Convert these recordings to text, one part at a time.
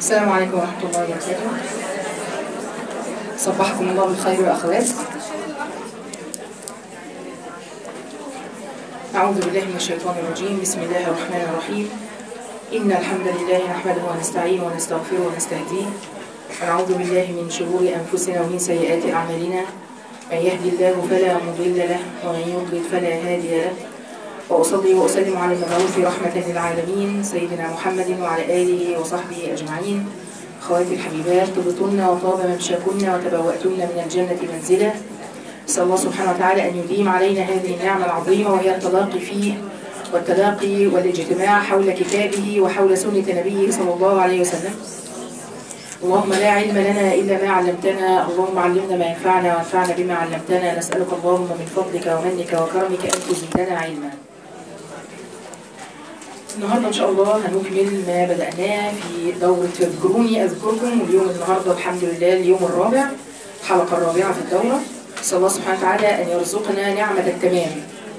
السلام عليكم ورحمة الله وبركاته صبحكم الله بالخير يا أخوات أعوذ بالله من الشيطان الرجيم بسم الله الرحمن الرحيم إن الحمد لله نحمده ونستعينه ونستغفره ونستهديه ونعوذ بالله من شرور أنفسنا ومن سيئات أعمالنا من يهدي الله فلا مضل له ومن يضلل فلا هادي له وأصلي وأسلم على المبعوث رحمة للعالمين سيدنا محمد وعلى آله وصحبه أجمعين خواتي الحبيبات طبتن وطاب ممشاكن وتبوأتن من الجنة منزلا نسأل الله سبحانه وتعالى أن يديم علينا هذه النعمة العظيمة وهي التلاقي فيه والتلاقي والاجتماع حول كتابه وحول سنة نبيه صلى الله عليه وسلم اللهم لا علم لنا إلا ما علمتنا اللهم علمنا ما ينفعنا وانفعنا بما علمتنا نسألك اللهم من فضلك ومنك وكرمك أن تزيدنا علما النهاردة إن شاء الله هنكمل ما بدأناه في دورة اذكروني أذكركم واليوم النهاردة الحمد لله اليوم الرابع الحلقة الرابعة في الدورة نسأل الله سبحانه وتعالى أن يرزقنا نعمة التمام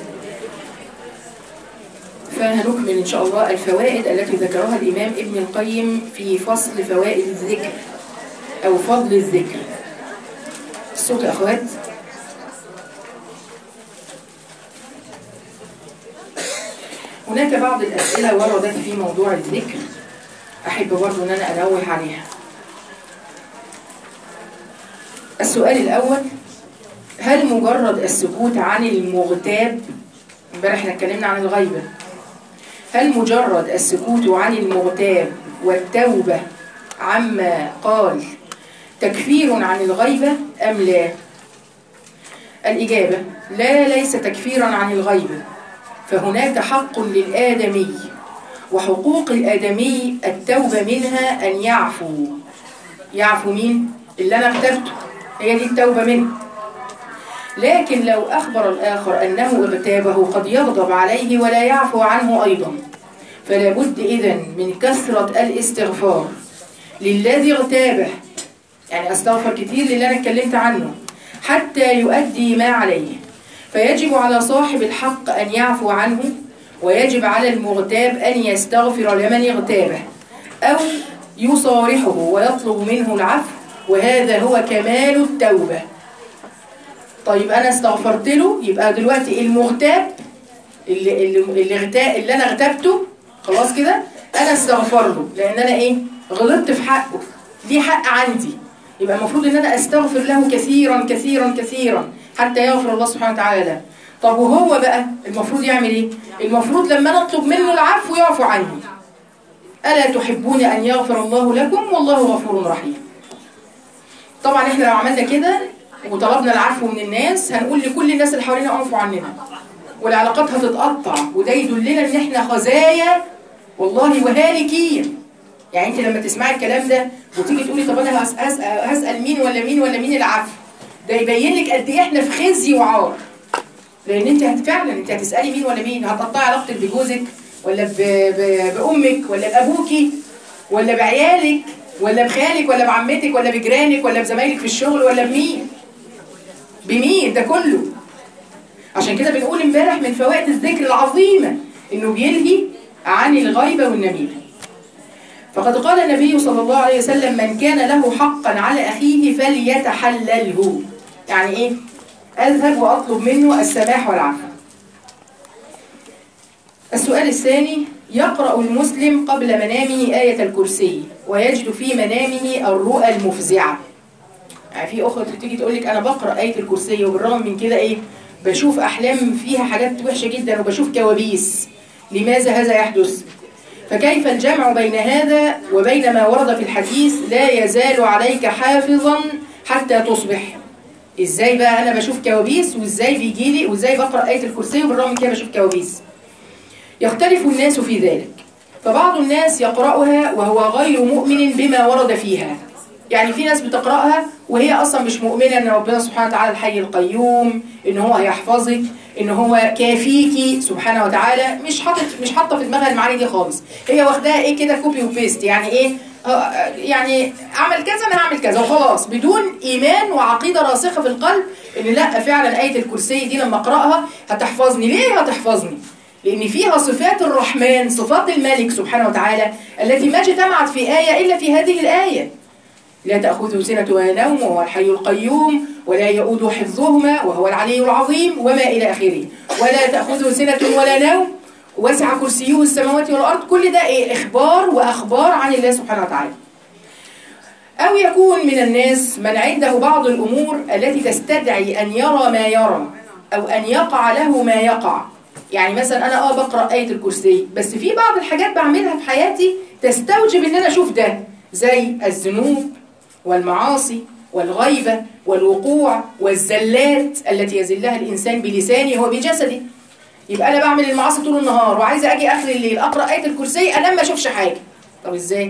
فهنكمل إن شاء الله الفوائد التي ذكرها الإمام ابن القيم في فصل فوائد الذكر أو فضل الذكر الصوت يا أخوات هناك بعض الأسئلة وردت في موضوع الذكر أحب برضو أن أنا أنوه عليها السؤال الأول هل مجرد السكوت عن المغتاب امبارح احنا اتكلمنا عن الغيبة هل مجرد السكوت عن المغتاب والتوبة عما قال تكفير عن الغيبة أم لا الإجابة لا ليس تكفيرا عن الغيبة فهناك حق للآدمي وحقوق الآدمي التوبة منها أن يعفو يعفو مين؟ اللي أنا اغتبته هي دي التوبة منه لكن لو أخبر الآخر أنه اغتابه قد يغضب عليه ولا يعفو عنه أيضا فلا بد إذن من كثرة الاستغفار للذي اغتابه يعني أستغفر كتير للي أنا اتكلمت عنه حتى يؤدي ما عليه فيجب على صاحب الحق أن يعفو عنه ويجب على المغتاب أن يستغفر لمن اغتابه أو يصارحه ويطلب منه العفو وهذا هو كمال التوبة طيب أنا استغفرت له يبقى دلوقتي المغتاب اللي, اللي, اللي, اغتا... اللي أنا اغتبته خلاص كده أنا استغفر له لأن أنا إيه غلطت في حقه ليه حق عندي يبقى المفروض ان انا استغفر له كثيرا كثيرا كثيرا حتى يغفر الله سبحانه وتعالى له طب وهو بقى المفروض يعمل ايه المفروض لما نطلب منه العفو يعفو عني الا تحبون ان يغفر الله لكم والله غفور رحيم طبعا احنا لو عملنا كده وطلبنا العفو من الناس هنقول لكل الناس اللي حوالينا اعفوا عننا والعلاقات هتتقطع وده يدلنا ان احنا خزايا والله وهالكين يعني انت لما تسمعي الكلام ده وتيجي تقولي طب انا هسأل, هسأل مين ولا مين ولا مين العفو ده يبين لك قد ايه احنا في خزي وعار لان انت هت فعلا انت هتسألي مين ولا مين هتقطعي علاقتك بجوزك ولا ب... ب... بامك ولا بابوكي ولا بعيالك ولا بخالك ولا بعمتك ولا بجيرانك ولا بزمايلك في الشغل ولا بمين بمين ده كله عشان كده بنقول امبارح من فوائد الذكر العظيمه انه بيلهي عن الغيبه والنميمه فقد قال النبي صلى الله عليه وسلم من كان له حقا على أخيه فليتحلله يعني إيه؟ أذهب وأطلب منه السماح والعفو السؤال الثاني يقرأ المسلم قبل منامه آية الكرسي ويجد في منامه الرؤى المفزعة يعني في أخرى تيجي تقول لك أنا بقرأ آية الكرسي وبالرغم من كده إيه بشوف أحلام فيها حاجات وحشة جدا وبشوف كوابيس لماذا هذا يحدث؟ فكيف الجمع بين هذا وبين ما ورد في الحديث لا يزال عليك حافظا حتى تصبح ازاي بقى انا بشوف كوابيس وازاي بيجي لي وازاي بقرا ايه الكرسي وبالرغم من كده بشوف كوابيس يختلف الناس في ذلك فبعض الناس يقراها وهو غير مؤمن بما ورد فيها يعني في ناس بتقراها وهي اصلا مش مؤمنه ان ربنا سبحانه وتعالى الحي القيوم ان هو هيحفظك ان هو كافيكي سبحانه وتعالى مش حاطط مش حاطه في دماغها المعاني دي خالص هي واخداها ايه كده كوبي وبيست يعني ايه يعني اعمل كذا انا هعمل كذا وخلاص بدون ايمان وعقيده راسخه في القلب ان لا فعلا ايه الكرسي دي لما اقراها هتحفظني ليه هتحفظني لأن فيها صفات الرحمن صفات الملك سبحانه وتعالى التي ما اجتمعت في آية إلا في هذه الآية لا تأخذه سنة ولا نوم وهو الحي القيوم ولا يؤود حفظهما وهو العلي العظيم وما إلى آخره ولا تأخذه سنة ولا نوم وسع كرسيه السماوات والأرض كل ده إيه إخبار وأخبار عن الله سبحانه وتعالى أو يكون من الناس من عنده بعض الأمور التي تستدعي أن يرى ما يرى أو أن يقع له ما يقع يعني مثلا أنا آه بقرأ آية الكرسي بس في بعض الحاجات بعملها في حياتي تستوجب أن أنا أشوف ده زي الذنوب والمعاصي والغيبة والوقوع والزلات التي يزلها الإنسان بلسانه وبجسده يبقى أنا بعمل المعاصي طول النهار وعايزة أجي آخر الليل أقرأ آية الكرسي أنام ما أشوفش حاجة طب إزاي؟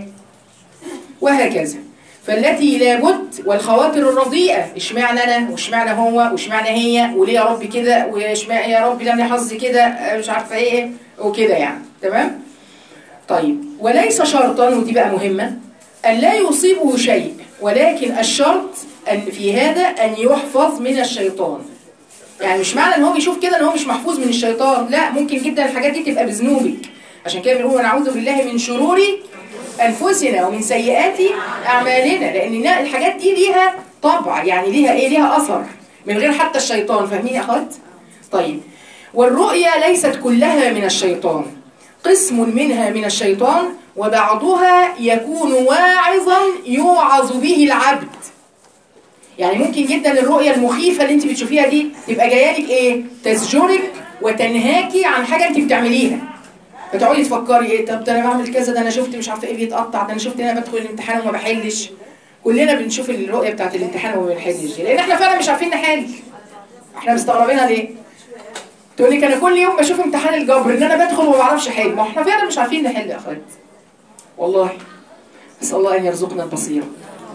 وهكذا فالتي لابد والخواطر الرديئة اشمعنى أنا واشمعنى هو واشمعنى هي وليه يا رب كده واشمعنى يا رب لم حظي كده مش عارفة ايه وكده يعني تمام طيب وليس شرطا ودي بقى مهمة أن لا يصيبه شيء ولكن الشرط أن في هذا أن يحفظ من الشيطان يعني مش معنى ان هو بيشوف كده ان هو مش محفوظ من الشيطان لا ممكن جدا الحاجات دي تبقى بذنوبك عشان كده بنقول ونعوذ بالله من شرور انفسنا ومن سيئات اعمالنا لان الحاجات دي ليها طبع يعني ليها ايه ليها اثر من غير حتى الشيطان فاهمين يا اخوات طيب والرؤيا ليست كلها من الشيطان قسم منها من الشيطان وبعضها يكون واعظا يوعظ به العبد يعني ممكن جدا الرؤية المخيفة اللي انت بتشوفيها دي تبقى جايه لك ايه تزجرك وتنهاكي عن حاجة انت بتعمليها فتقعدي تفكري ايه طب ده انا بعمل كذا ده انا شفت مش عارفه ايه بيتقطع ده انا شفت انا بدخل الامتحان وما بحلش كلنا بنشوف الرؤيه بتاعت الامتحان وما بنحلش لان احنا فعلا مش عارفين نحل احنا مستغربينها ليه تقول لك انا كل يوم بشوف امتحان الجبر ان انا بدخل وما بعرفش احل ما احنا فعلا مش عارفين نحل يا اخوات والله نسال الله ان يرزقنا البصيره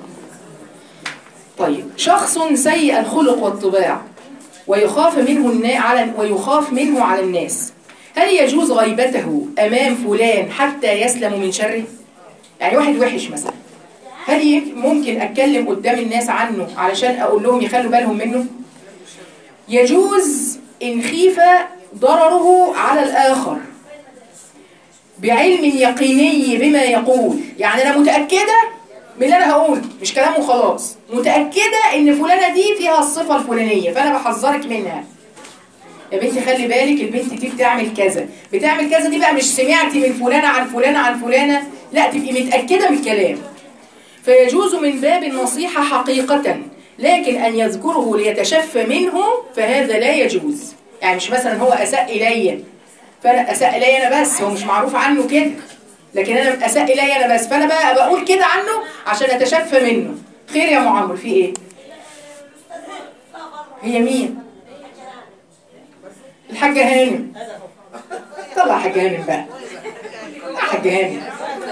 طيب شخص سيء الخلق والطباع ويخاف منه النا... على ويخاف منه على الناس هل يجوز غيبته أمام فلان حتى يسلم من شره؟ يعني واحد وحش مثلا هل ممكن أتكلم قدام الناس عنه علشان أقول لهم يخلوا بالهم منه؟ يجوز إن خيف ضرره على الآخر بعلم يقيني بما يقول يعني أنا متأكدة من اللي أنا هقول مش كلام وخلاص متأكدة إن فلانة دي فيها الصفة الفلانية فأنا بحذرك منها يا بنتي خلي بالك البنت دي بتعمل كذا بتعمل كذا دي بقى مش سمعتي من فلانة عن فلانة عن فلانة لا تبقي متأكدة من الكلام فيجوز من باب النصيحة حقيقة لكن أن يذكره ليتشفى منه فهذا لا يجوز يعني مش مثلا هو أساء إلي فأنا أساء إلي أنا بس هو مش معروف عنه كده لكن أنا أساء إلي أنا بس فأنا بقى بقول كده عنه عشان أتشفى منه خير يا معمر في إيه؟ هي مين؟ الحاجة هانم طلع حاجة هانم بقى حاجة هانم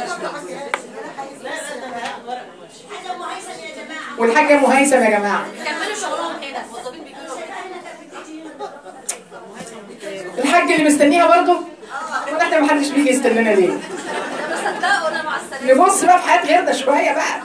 والحاجة ام هيثم يا جماعة كملوا شغلهم كده الموظفين بيقولوا الحاج اللي مستنيها برضه ولا احنا محدش بيجي يستنانا ليه ده مصدقوا انا مع السلامه نبص بقى في حياة غيرنا شوية بقى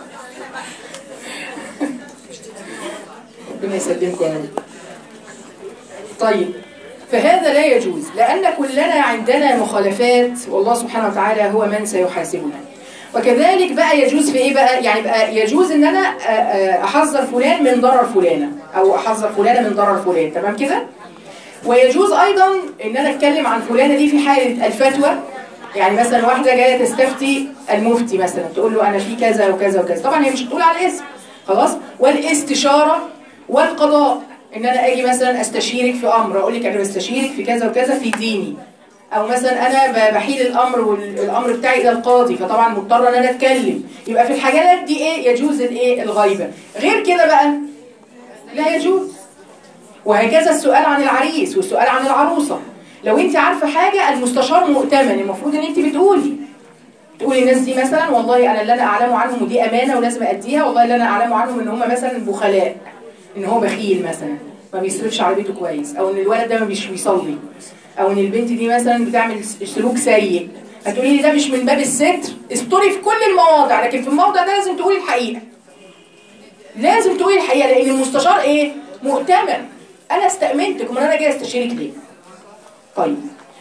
ربنا يسلمكم يا رب طيب فهذا لا يجوز لأن كلنا عندنا مخالفات والله سبحانه وتعالى هو من سيحاسبنا وكذلك بقى يجوز في ايه بقى يعني بقى يجوز ان انا آه، آه، احذر فلان من ضرر فلانه او احذر فلانه من ضرر فلان تمام كده ويجوز ايضا ان انا اتكلم عن فلانه دي في حاله الفتوى يعني مثلا واحده جايه تستفتي المفتي مثلا تقول له انا في كذا وكذا وكذا طبعا هي مش هتقول على الاسم خلاص والاستشاره والقضاء ان انا اجي مثلا استشيرك في امر اقول لك انا بستشيرك في كذا وكذا في ديني او مثلا انا ب- بحيل الامر والامر بتاعي الى القاضي فطبعا مضطره ان انا اتكلم يبقى في الحاجات دي ايه يجوز الايه الغيبه غير كده بقى لا يجوز وهكذا السؤال عن العريس والسؤال عن العروسه لو انت عارفه حاجه المستشار مؤتمن المفروض ان انت بتقولي تقولي الناس دي مثلا والله انا اللي انا اعلمه عنهم ودي امانه ولازم اديها والله اللي انا اعلمه عنهم ان هم مثلا بخلاء ان هو بخيل مثلا ما بيصرفش على بيته كويس او ان الولد ده ما بيش بيصلي او ان البنت دي مثلا بتعمل سلوك سيء هتقولي لي ده مش من باب الستر استري في كل المواضع لكن في الموضع ده لازم تقولي الحقيقه لازم تقولي الحقيقه لان المستشار ايه مؤتمن انا استأمنتك امال انا جاي استشيرك ليه طيب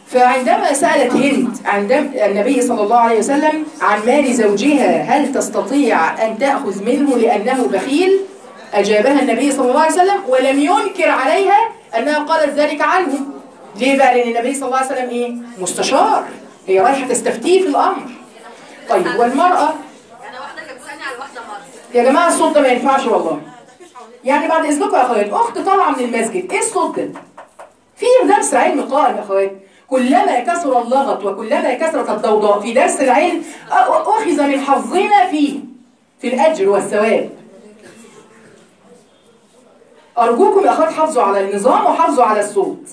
فعندما سألت هند عن دم النبي صلى الله عليه وسلم عن مال زوجها هل تستطيع أن تأخذ منه لأنه بخيل أجابها النبي صلى الله عليه وسلم ولم ينكر عليها أنها قالت ذلك عنه ليه بقى لأن النبي صلى الله عليه وسلم إيه مستشار هي رايحة تستفتيه في الأمر طيب والمرأة يعني واحده كانت بتسالني على واحده مره يا جماعة الصوت ده ما ينفعش والله يعني بعد إذنكم يا أخوات أخت طالعة من المسجد إيه الصوت ده؟ في درس علم قائم يا أخوات كلما كثر اللغط وكلما كثرت الضوضاء في درس العلم أ- أخذ من حظنا فيه في الأجر والثواب أرجوكم يا أخوات حافظوا على النظام وحافظوا على الصوت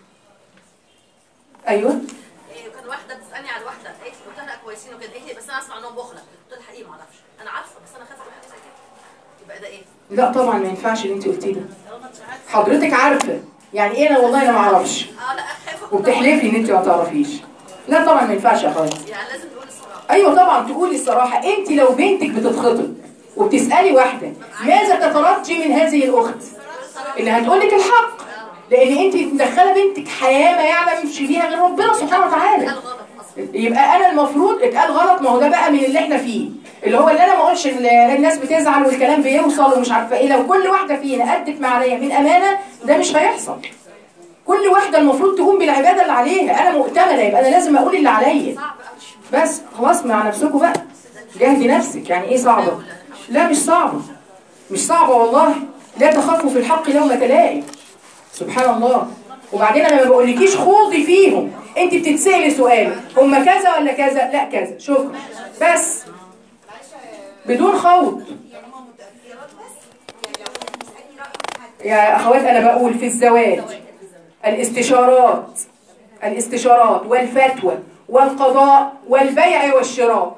أيوه إيه كان واحده بتسالني على واحده قالت لي قلت لها كويسين وكده قالت لي بس انا اسمع انهم بخله قلت لها حقيقي ما اعرفش انا عارفه بس انا خايفه من حاجه زي كده يبقى ده ايه؟ لا طبعا ما ينفعش اللي انت قلتيه ده حضرتك عارفة يعني ايه انا والله انا ما اعرفش اه لا خايفه وبتحلفي ان انت ما تعرفيش لا طبعا ما ينفعش يا اخواتي يعني لازم تقول الصراحه ايوه طبعا تقولي الصراحه انت لو بنتك بتتخطب وبتسالي واحده ماذا تترجي من هذه الاخت انها تقول لك الحق لان انت مدخله بنتك حياه ما يعلمش بيها غير ربنا سبحانه وتعالى قال غلط اصلا يبقى انا المفروض اتقال غلط ما هو ده بقى من اللي احنا فيه اللي هو اللي انا ما اقولش ال- الناس بتزعل والكلام بيوصل ومش عارفه ايه لو كل واحده فينا ادت ما عليها من امانه ده مش هيحصل كل واحده المفروض تقوم بالعباده اللي عليها انا مؤتمنه يبقى انا لازم اقول اللي عليا صعب قوي بس خلاص مع نفسكم بقى جاهدي نفسك يعني ايه صعبه لا مش صعبه مش صعبه والله لا تخافوا في الحق لومة لائم سبحان الله وبعدين انا ما بقولكيش خوضي فيهم انت بتتسالي سؤال هم كذا ولا كذا لا كذا شكرا بس بدون خوض يا اخوات انا بقول في الزواج الاستشارات الاستشارات والفتوى والقضاء والبيع والشراء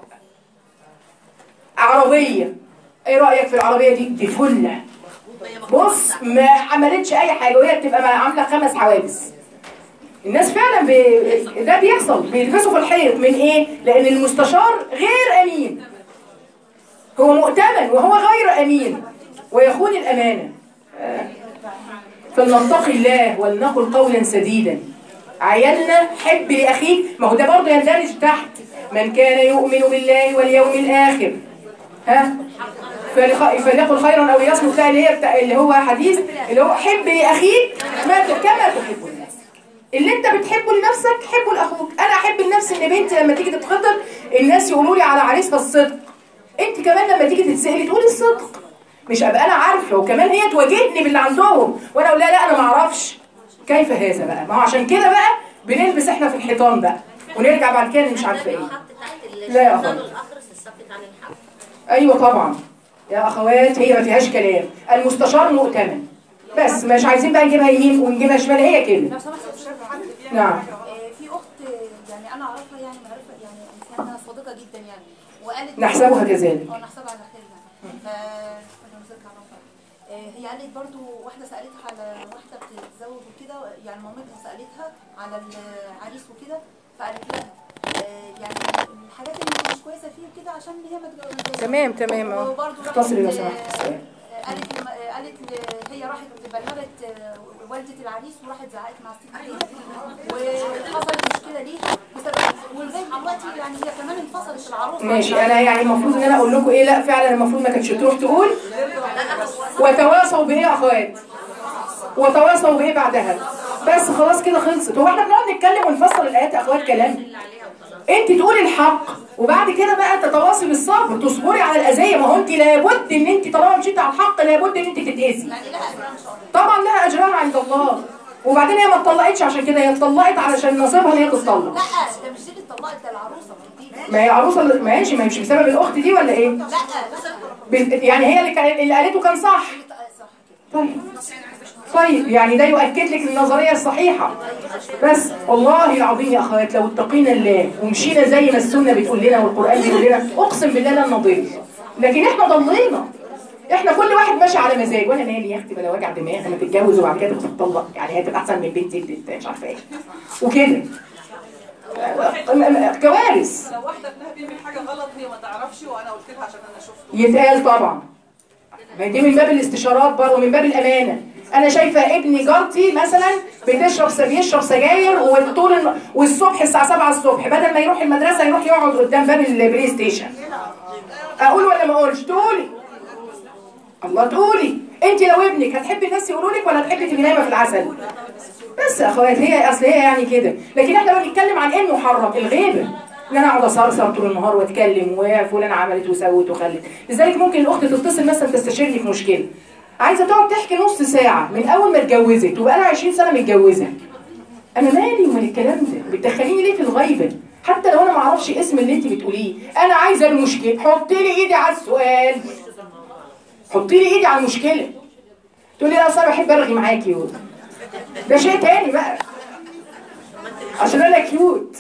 عربية ايه رأيك في العربية دي دي فلة بص ما عملتش اي حاجة وهي بتبقى مع- عاملة خمس حوادث الناس فعلا بي... ده بيحصل بيلبسوا في الحيط من ايه لان المستشار غير امين هو مؤتمن وهو غير امين ويخون الامانة آه. فلنتقي الله ولنقل قولا سديدا عيالنا حب لاخيك ما هو ده برضه يندرج تحت من كان يؤمن بالله واليوم الاخر ها فليخ- فليقل خيرا او ليصمت لا اللي هي بتاع اللي هو حديث اللي هو حب لاخيك ما ت- كما تحب لنفسك اللي انت بتحبه لنفسك حبه لاخوك انا احب لنفسي ان بنتي لما تيجي تتخطب الناس يقولوا لي على عريسها الصدق انت كمان لما تيجي تتسالي تقولي الصدق مش ابقى انا عارفه وكمان هي تواجهني باللي عندهم وانا اقول لها لا انا ما اعرفش كيف هذا بقى ما هو عشان كده بقى بنلبس احنا في الحيطان بقى ونرجع بعد كده مش عارفه ايه الخط تحت لا يا الشيطان أخوان. الأخرس الصفت عن الحق ايوه طبعا يا اخوات هي ما فيهاش كلام المستشار مؤتمن بس مش عايزين بقى نجيبها يمين ونجيبها شمال هي كده لو سمحت استاذ محمد نعم آه، في اخت يعني انا اعرفها يعني معرفه يعني انسانه صادقه جدا يعني وقالت نحسبها كذلك اه نحسبها على خير يعني ف أنا نزلت على رفع. آه، هي قالت برضو واحده سالتها على واحده بتتزوج وكده يعني مامتها سالتها على العريس وكده فقالت لها آه، يعني الحاجات اللي مش كويسه فيه وكده عشان هي ما تتجوزش تمام تمام اه وبرضه راحت اختصري لو ل- سمحت السؤال قالت لم- قالت ل- هي راحت بلغت آه، والدة العريس وراحت زعقت مع الست دي وحصلت مشكلة ليها بسبب ولغاية دلوقتي يعني هي كمان انفصلت العروسة ماشي انا يعني المفروض ان انا اقول لكم ايه لا فعلا المفروض ما كانتش تروح تقول وتواصوا بايه يا اخوات وتواصوا بايه بعدها بس خلاص كده خلصت هو احنا بنقعد نتكلم ونفسر الايات يا اخوات كلام انت تقولي الحق وبعد كده بقى تتواصي بالصبر تصبري على الاذيه ما هو انت لابد ان انت طالما مشيتي على الحق لابد ان انت تتاذي يعني لها أجرها إن شاء الله طبعا لها اجرها عند الله وبعدين هي ما اتطلقتش عشان كده هي اتطلقت علشان نصيبها ان هي تتطلق لا ده مش دي اللي اتطلقت ده العروسة ما دي ما هي عروسه اللي- ماشي ما هي مش بسبب الاخت دي ولا ايه لا ب- يعني هي اللي كان اللي قالته كان صح صح كده طيب طيب يعني ده يؤكد لك النظريه الصحيحه بس والله العظيم يا اخوات لو اتقينا الله ومشينا زي ما السنه بتقول لنا والقران بيقول لنا اقسم بالله لن نضل لكن احنا ضلينا احنا كل واحد ماشي على مزاج وانا مالي يا اختي بلا وجع دماغ انا تتجوز وبعد كده تتطلق يعني هتبقى احسن من بنتي اللي مش عارفه ايه وكده كوارث لو واحده ابنها بيعمل حاجه غلط هي ما تعرفش وانا قلت لها عشان انا شفته يتقال طبعا ما دي من باب الاستشارات برضه من باب الامانه انا شايفه ابني جارتي مثلا بتشرب س- بيشرب سجاير وطول الم... والصبح الساعه 7 الصبح بدل ما يروح المدرسه يروح يقعد قدام باب البلاي ستيشن اقول ولا ما اقولش تقولي الله تقولي انت لو ابنك هتحبي الناس يقولوا لك ولا هتحبي تبقي نايمه في العسل بس يا اخوات هي اصل هي يعني كده لكن احنا بقى بنتكلم عن ايه المحرم الغيبه ان انا اقعد اصرصر طول النهار واتكلم وفلان عملت وسوت وخلت لذلك ممكن الاخت تتصل مثلا تستشيرني في مشكله عايزه تقعد تحكي نص ساعه من اول ما اتجوزت وبقى لها 20 سنه متجوزه انا مالي ومال الكلام ده بتدخليني ليه في الغيبه حتى لو انا ما اعرفش اسم اللي انت بتقوليه انا عايزه المشكله حطي لي ايدي على السؤال حطي لي ايدي على المشكله تقولي لا اصل انا بحب ارغي معاكي و... ده شيء تاني بقى عشان انا كيوت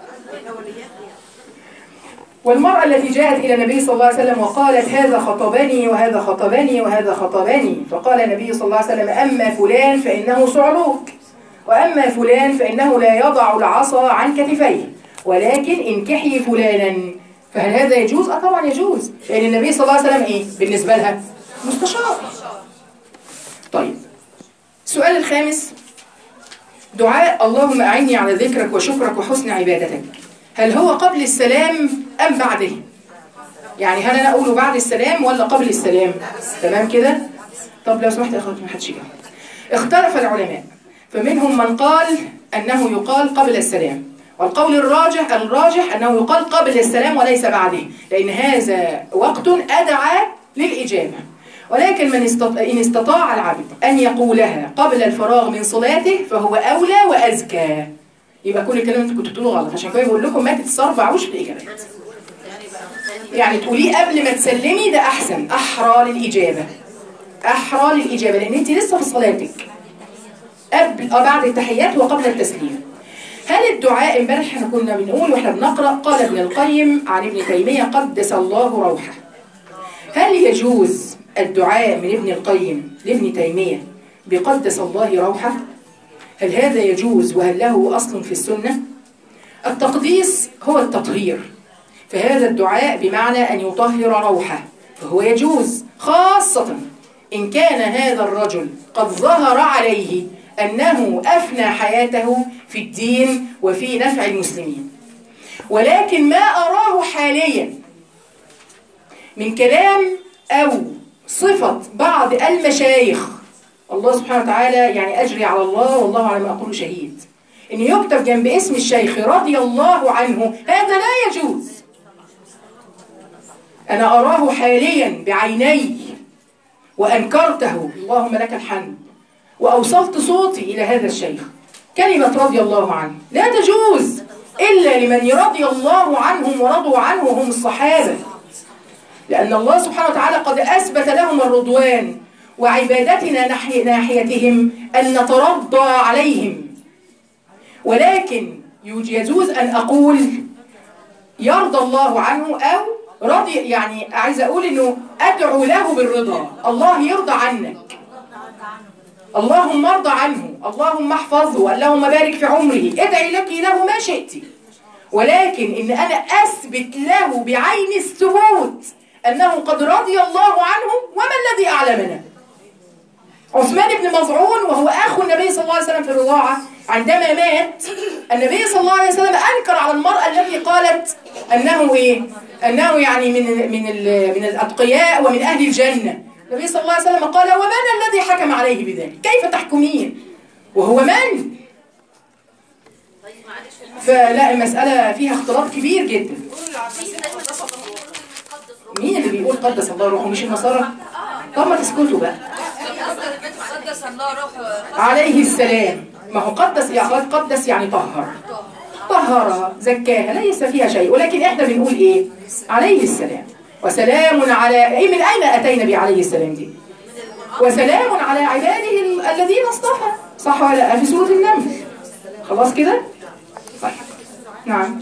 والمرأة التي جاءت إلى النبي صلى الله عليه وسلم وقالت هذا خطبني وهذا خطبني وهذا خطبني فقال النبي صلى الله عليه وسلم أما فلان فإنه صعلوك وأما فلان فإنه لا يضع العصا عن كتفيه ولكن انكحي فلانا فهل هذا يجوز؟ أه طبعا يجوز لأن النبي صلى الله عليه وسلم إيه؟ بالنسبة لها مستشار طيب السؤال الخامس دعاء اللهم أعني على ذكرك وشكرك وحسن عبادتك هل هو قبل السلام أم بعده يعني هل أنا أقوله بعد السلام ولا قبل السلام تمام كده طب لو سمحت يا أخوات ما حدش يجاوب اختلف العلماء فمنهم من قال أنه يقال قبل السلام والقول الراجح الراجح أنه يقال قبل السلام وليس بعده لأن هذا وقت أدعى للإجابة ولكن من استطاع إن استطاع العبد أن يقولها قبل الفراغ من صلاته فهو أولى وأزكى يبقى كل الكلام اللي انتوا كنتوا بتقولوه غلط عشان كده بقول لكم ما تتسربعوش في الإجابات يعني تقوليه قبل ما تسلمي ده أحسن أحرى للإجابة أحرى للإجابة لأن أنت لسه في صلاتك قبل أو بعد التحيات وقبل التسليم هل الدعاء امبارح احنا كنا بنقول واحنا بنقرأ قال ابن القيم عن ابن تيمية قدس الله روحه هل يجوز الدعاء من ابن القيم لابن تيمية بقدس الله روحه هل هذا يجوز وهل له أصل في السنة التقديس هو التطهير فهذا الدعاء بمعنى أن يطهر روحه فهو يجوز خاصة إن كان هذا الرجل قد ظهر عليه أنه أفنى حياته في الدين وفي نفع المسلمين ولكن ما أراه حاليا من كلام أو صفة بعض المشايخ الله سبحانه وتعالى يعني أجري على الله والله على ما أقول شهيد إن يكتب جنب اسم الشيخ رضي الله عنه هذا لا يجوز أنا أراه حاليا بعيني وأنكرته اللهم لك الحمد وأوصلت صوتي إلى هذا الشيخ كلمة رضي الله عنه لا تجوز إلا لمن رضي الله عنهم ورضوا عنه وهم الصحابة لأن الله سبحانه وتعالى قد أثبت لهم الرضوان وعبادتنا ناحية ناحيتهم أن نترضى عليهم ولكن يجوز أن أقول يرضى الله عنه أو رضي يعني عايز أقول إنه أدعو له بالرضا الله يرضى عنك اللهم ارضى عنه اللهم احفظه اللهم بارك في عمره ادعي لك له ما شئت ولكن إن أنا أثبت له بعين الثبوت أنه قد رضي الله عنه وما الذي أعلمنا عثمان بن مظعون وهو أخو النبي صلى الله عليه وسلم في الرضاعة عندما مات النبي صلى الله عليه وسلم أنكر على المرأة التي قالت أنه إيه؟ أنه يعني من من من الأتقياء ومن أهل الجنة النبي صلى الله عليه وسلم قال ومن الذي حكم عليه بذلك كيف تحكمين وهو من طيب معلش فلا المسألة فيها اختلاط كبير جدا في ناس بتقدس روحه مين اللي بيقول قدس الله روحه مش النصارى طب ما تسكتوا بقى قدس الله روحه عليه السلام ما هو قدس يا اخوات قدس يعني طهر طهرها زكاها ليس فيها شيء ولكن احنا بنقول ايه عليه السلام وسلام على ايه من اين اتينا بعليه السلام دي وسلام على عباده ال- الذين اصطفى صح ولا لا في سوره النمل خلاص كده طيب نعم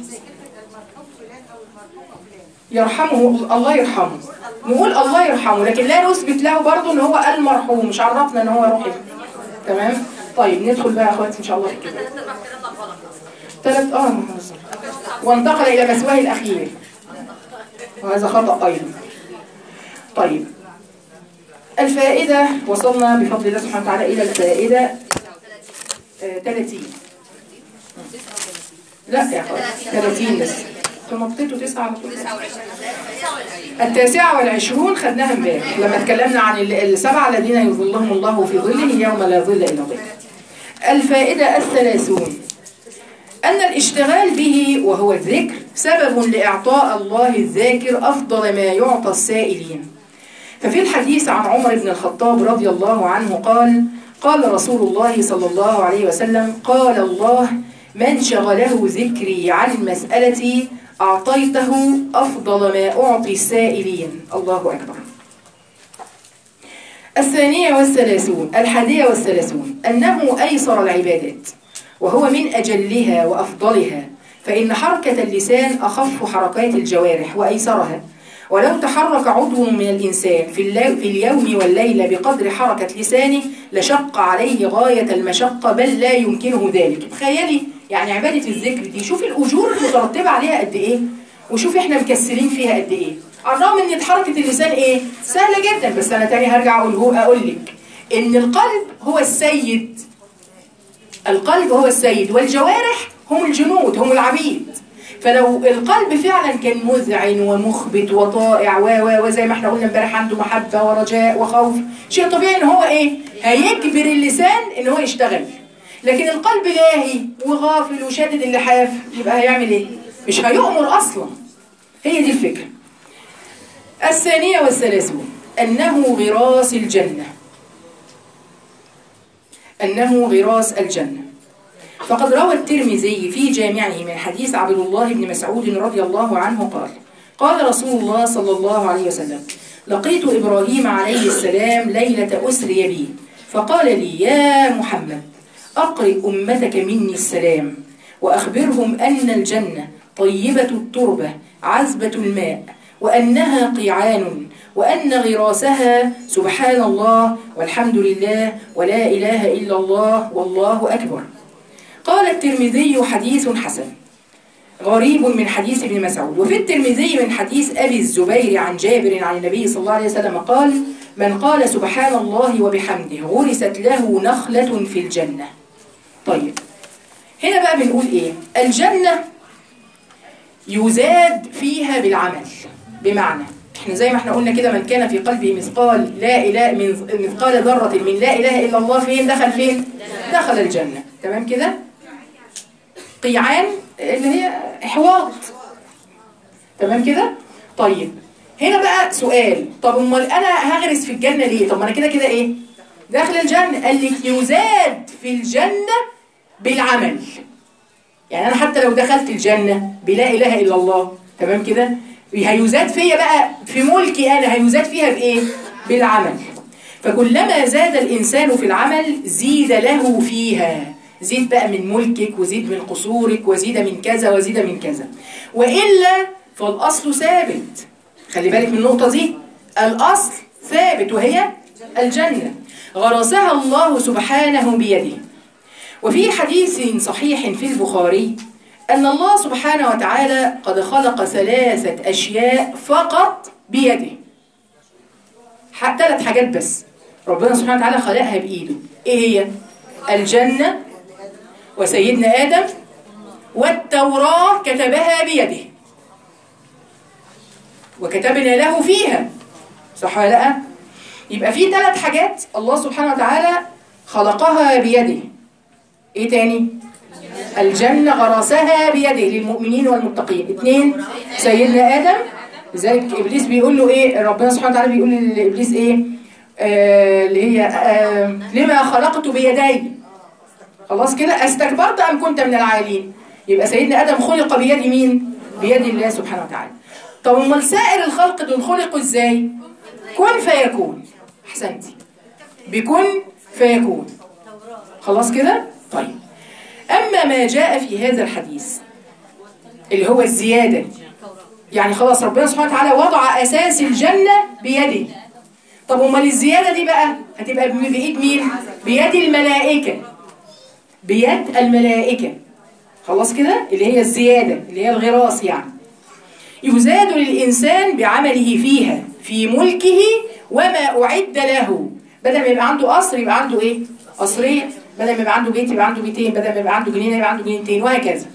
يرحمه الله يرحمه نقول الله يرحمه لكن لا نثبت له برضه ان هو المرحوم مش عرفنا ان هو رحم تمام طيب ندخل بقى يا اخواتي ان شاء الله في الكتاب ثلاث ارباع كلامنا غلط ثلاث اه بالظبط. وانتقل الى مسواه الاخير وهذا خطا ايضا طيب الفائدة وصلنا بفضل الله سبحانه وتعالى إلى الفائدة آه، 30 لا يا أخوان 30 بس انتوا نطيتوا تسعة على طول التاسعة والعشرون خدناها امبارح لما اتكلمنا عن ال- السبعة الذين يظلهم الله في ظله يوم لا ظل إلا ظله الفائدة الثلاثون أن الاشتغال به وهو الذكر سبب لإعطاء الله الذاكر أفضل ما يعطى السائلين ففي الحديث عن عمر بن الخطاب رضي الله عنه قال قال رسول الله صلى الله عليه وسلم قال الله من شغله ذكري عن المسألة أعطيته أفضل ما أعطي السائلين الله أكبر الثانية والثلاثون الحادية والثلاثون أنه أيسر العبادات وهو من أجلها وأفضلها فإن حركة اللسان أخف حركات الجوارح وأيسرها ولو تحرك عضو من الإنسان في, اللو في اليوم والليلة بقدر حركة لسانه لشق عليه غاية المشقة بل لا يمكنه ذلك تخيلي يعني عبادة الذكر دي شوفي الأجور المترتبة عليها قد إيه وشوفي إحنا مكسلين فيها قد إيه على الرغم إن حركة اللسان إيه سهلة جدا بس أنا تاني هرجع أقوله أقول لك إن القلب هو السيد القلب هو السيد والجوارح هم الجنود هم العبيد فلو القلب فعلا كان مذعن ومخبت وطائع و و وزي ما احنا قلنا امبارح عنده محبه ورجاء وخوف شيء طبيعي ان هو ايه هيجبر اللسان ان هو يشتغل لكن القلب لاهي وغافل وشادد اللحاف يبقى هيعمل ايه مش هيؤمر اصلا هي دي الفكره الثانيه والثلاثون انه غراس الجنه أنه غراس الجنة فقد روى الترمذي في جامعه من حديث عبد الله بن مسعود رضي الله عنه قال قال رسول الله صلى الله عليه وسلم لقيت إبراهيم عليه السلام ليلة أسري بي فقال لي يا محمد أقرئ أمتك مني السلام وأخبرهم أن الجنة طيبة التربة عذبة الماء وأنها قيعان وأن غراسها سبحان الله والحمد لله ولا إله إلا الله والله أكبر قال الترمذي حديث حسن غريب من حديث ابن مسعود وفي الترمذي من حديث أبي الزبير عن جابر عن النبي صلى الله عليه وسلم قال من قال سبحان الله وبحمده غرست له نخلة في الجنة طيب هنا بقى بنقول إيه الجنة يزاد فيها بالعمل بمعنى احنا زي ما احنا قلنا كده من كان في قلبه مثقال لا اله من مثقال ذره من لا اله الا الله فين دخل فين دخل الجنه تمام كده قيعان اللي هي احواض تمام كده طيب هنا بقى سؤال طب امال انا هغرس في الجنه ليه طب ما انا كده كده ايه داخل الجنه قال لك يزاد في الجنه بالعمل يعني انا حتى لو دخلت الجنه بلا اله الا الله تمام كده هيزاد فيا بقى في ملكي انا هيزاد فيها بايه بالعمل فكلما زاد الانسان في العمل زيد له فيها زيد بقى من ملكك وزيد من قصورك وزيد من كذا وزيد من كذا والا فالاصل ثابت خلي بالك من النقطه دي الاصل ثابت وهي الجنه غرسها الله سبحانه بيده وفي حديث صحيح في البخاري أن الله سبحانه وتعالى قد خلق ثلاثة أشياء فقط بيده ثلاث حاجات بس ربنا سبحانه وتعالى خلقها بإيده إيه هي؟ الجنة وسيدنا آدم والتوراة كتبها بيده وكتبنا له فيها صح ولا لا؟ يبقى في ثلاث حاجات الله سبحانه وتعالى خلقها بيده ايه تاني؟ الجنة غرسها بيده للمؤمنين والمتقين اثنين سيدنا آدم لذلك إبليس بيقول له إيه ربنا سبحانه وتعالى بيقول لإبليس إيه آه اللي هي آه لما خلقت بيدي خلاص كده استكبرت أم كنت من العالين يبقى سيدنا آدم خلق بيد مين بيد الله سبحانه وتعالى طب امال سائر الخلق دول خلقوا ازاي كن فيكون احسنتي بكن فيكون خلاص كده طيب أما ما جاء في هذا الحديث اللي هو الزيادة يعني خلاص ربنا سبحانه وتعالى وضع أساس الجنة بيده طب امال الزيادة دي بقى هتبقى بإيد مين؟ بيد الملائكة بيد الملائكة خلاص كده اللي هي الزيادة اللي هي الغراس يعني يزاد للإنسان بعمله فيها في ملكه وما أعد له بدل ما يبقى عنده قصر يبقى عنده إيه؟ قصرين بدل ما يبقى عنده بيت يبقى عنده بيتين بدل ما يبقى عنده جنينة يبقى عنده جنينتين وهكذا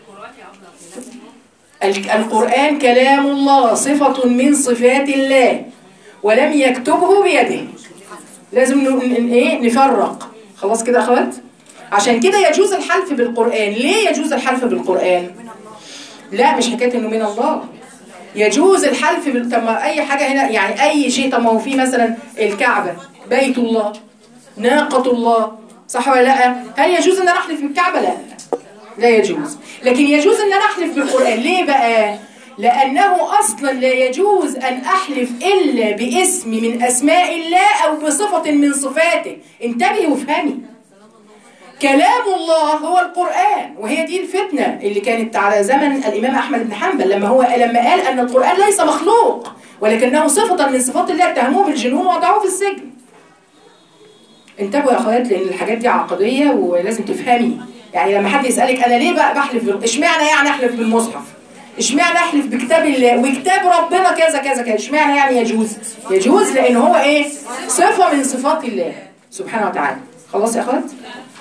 ال- القرآن كلام الله صفة من صفات الله ولم يكتبه بيده لازم ن- ن- ايه نفرق خلاص كده يا اخوات عشان كده يجوز الحلف بالقرآن ليه يجوز الحلف بالقرآن لا مش حكايه انه من الله يجوز الحلف بال... طب ما اي حاجه هنا يعني اي شيء طب ما هو في مثلا الكعبه بيت الله ناقه الله صح ولا لا هل يجوز ان انا احلف بالكعبه لا لا يجوز لكن يجوز ان انا احلف بالقران ليه بقى لانه اصلا لا يجوز ان احلف الا باسم من اسماء الله او بصفه من صفاته انتبهي وافهمي كلام الله هو القرآن وهي دي الفتنة اللي كانت على زمن الإمام أحمد بن حنبل لما هو لما قال أن القرآن ليس مخلوق ولكنه صفة من صفات الله اتهموه بالجنون ووضعوه في السجن انتبهوا يا أخوات لأن الحاجات دي عقدية ولازم تفهمي يعني لما حد يسألك أنا ليه بقى بحلف بال- اشمعنى يعني أحلف بالمصحف اشمعنى أحلف بكتاب الله وكتاب ربنا كذا كذا كذا اشمعنى يعني يجوز يجوز لأن هو إيه صفة من صفات الله سبحانه وتعالى خلاص يا أخوات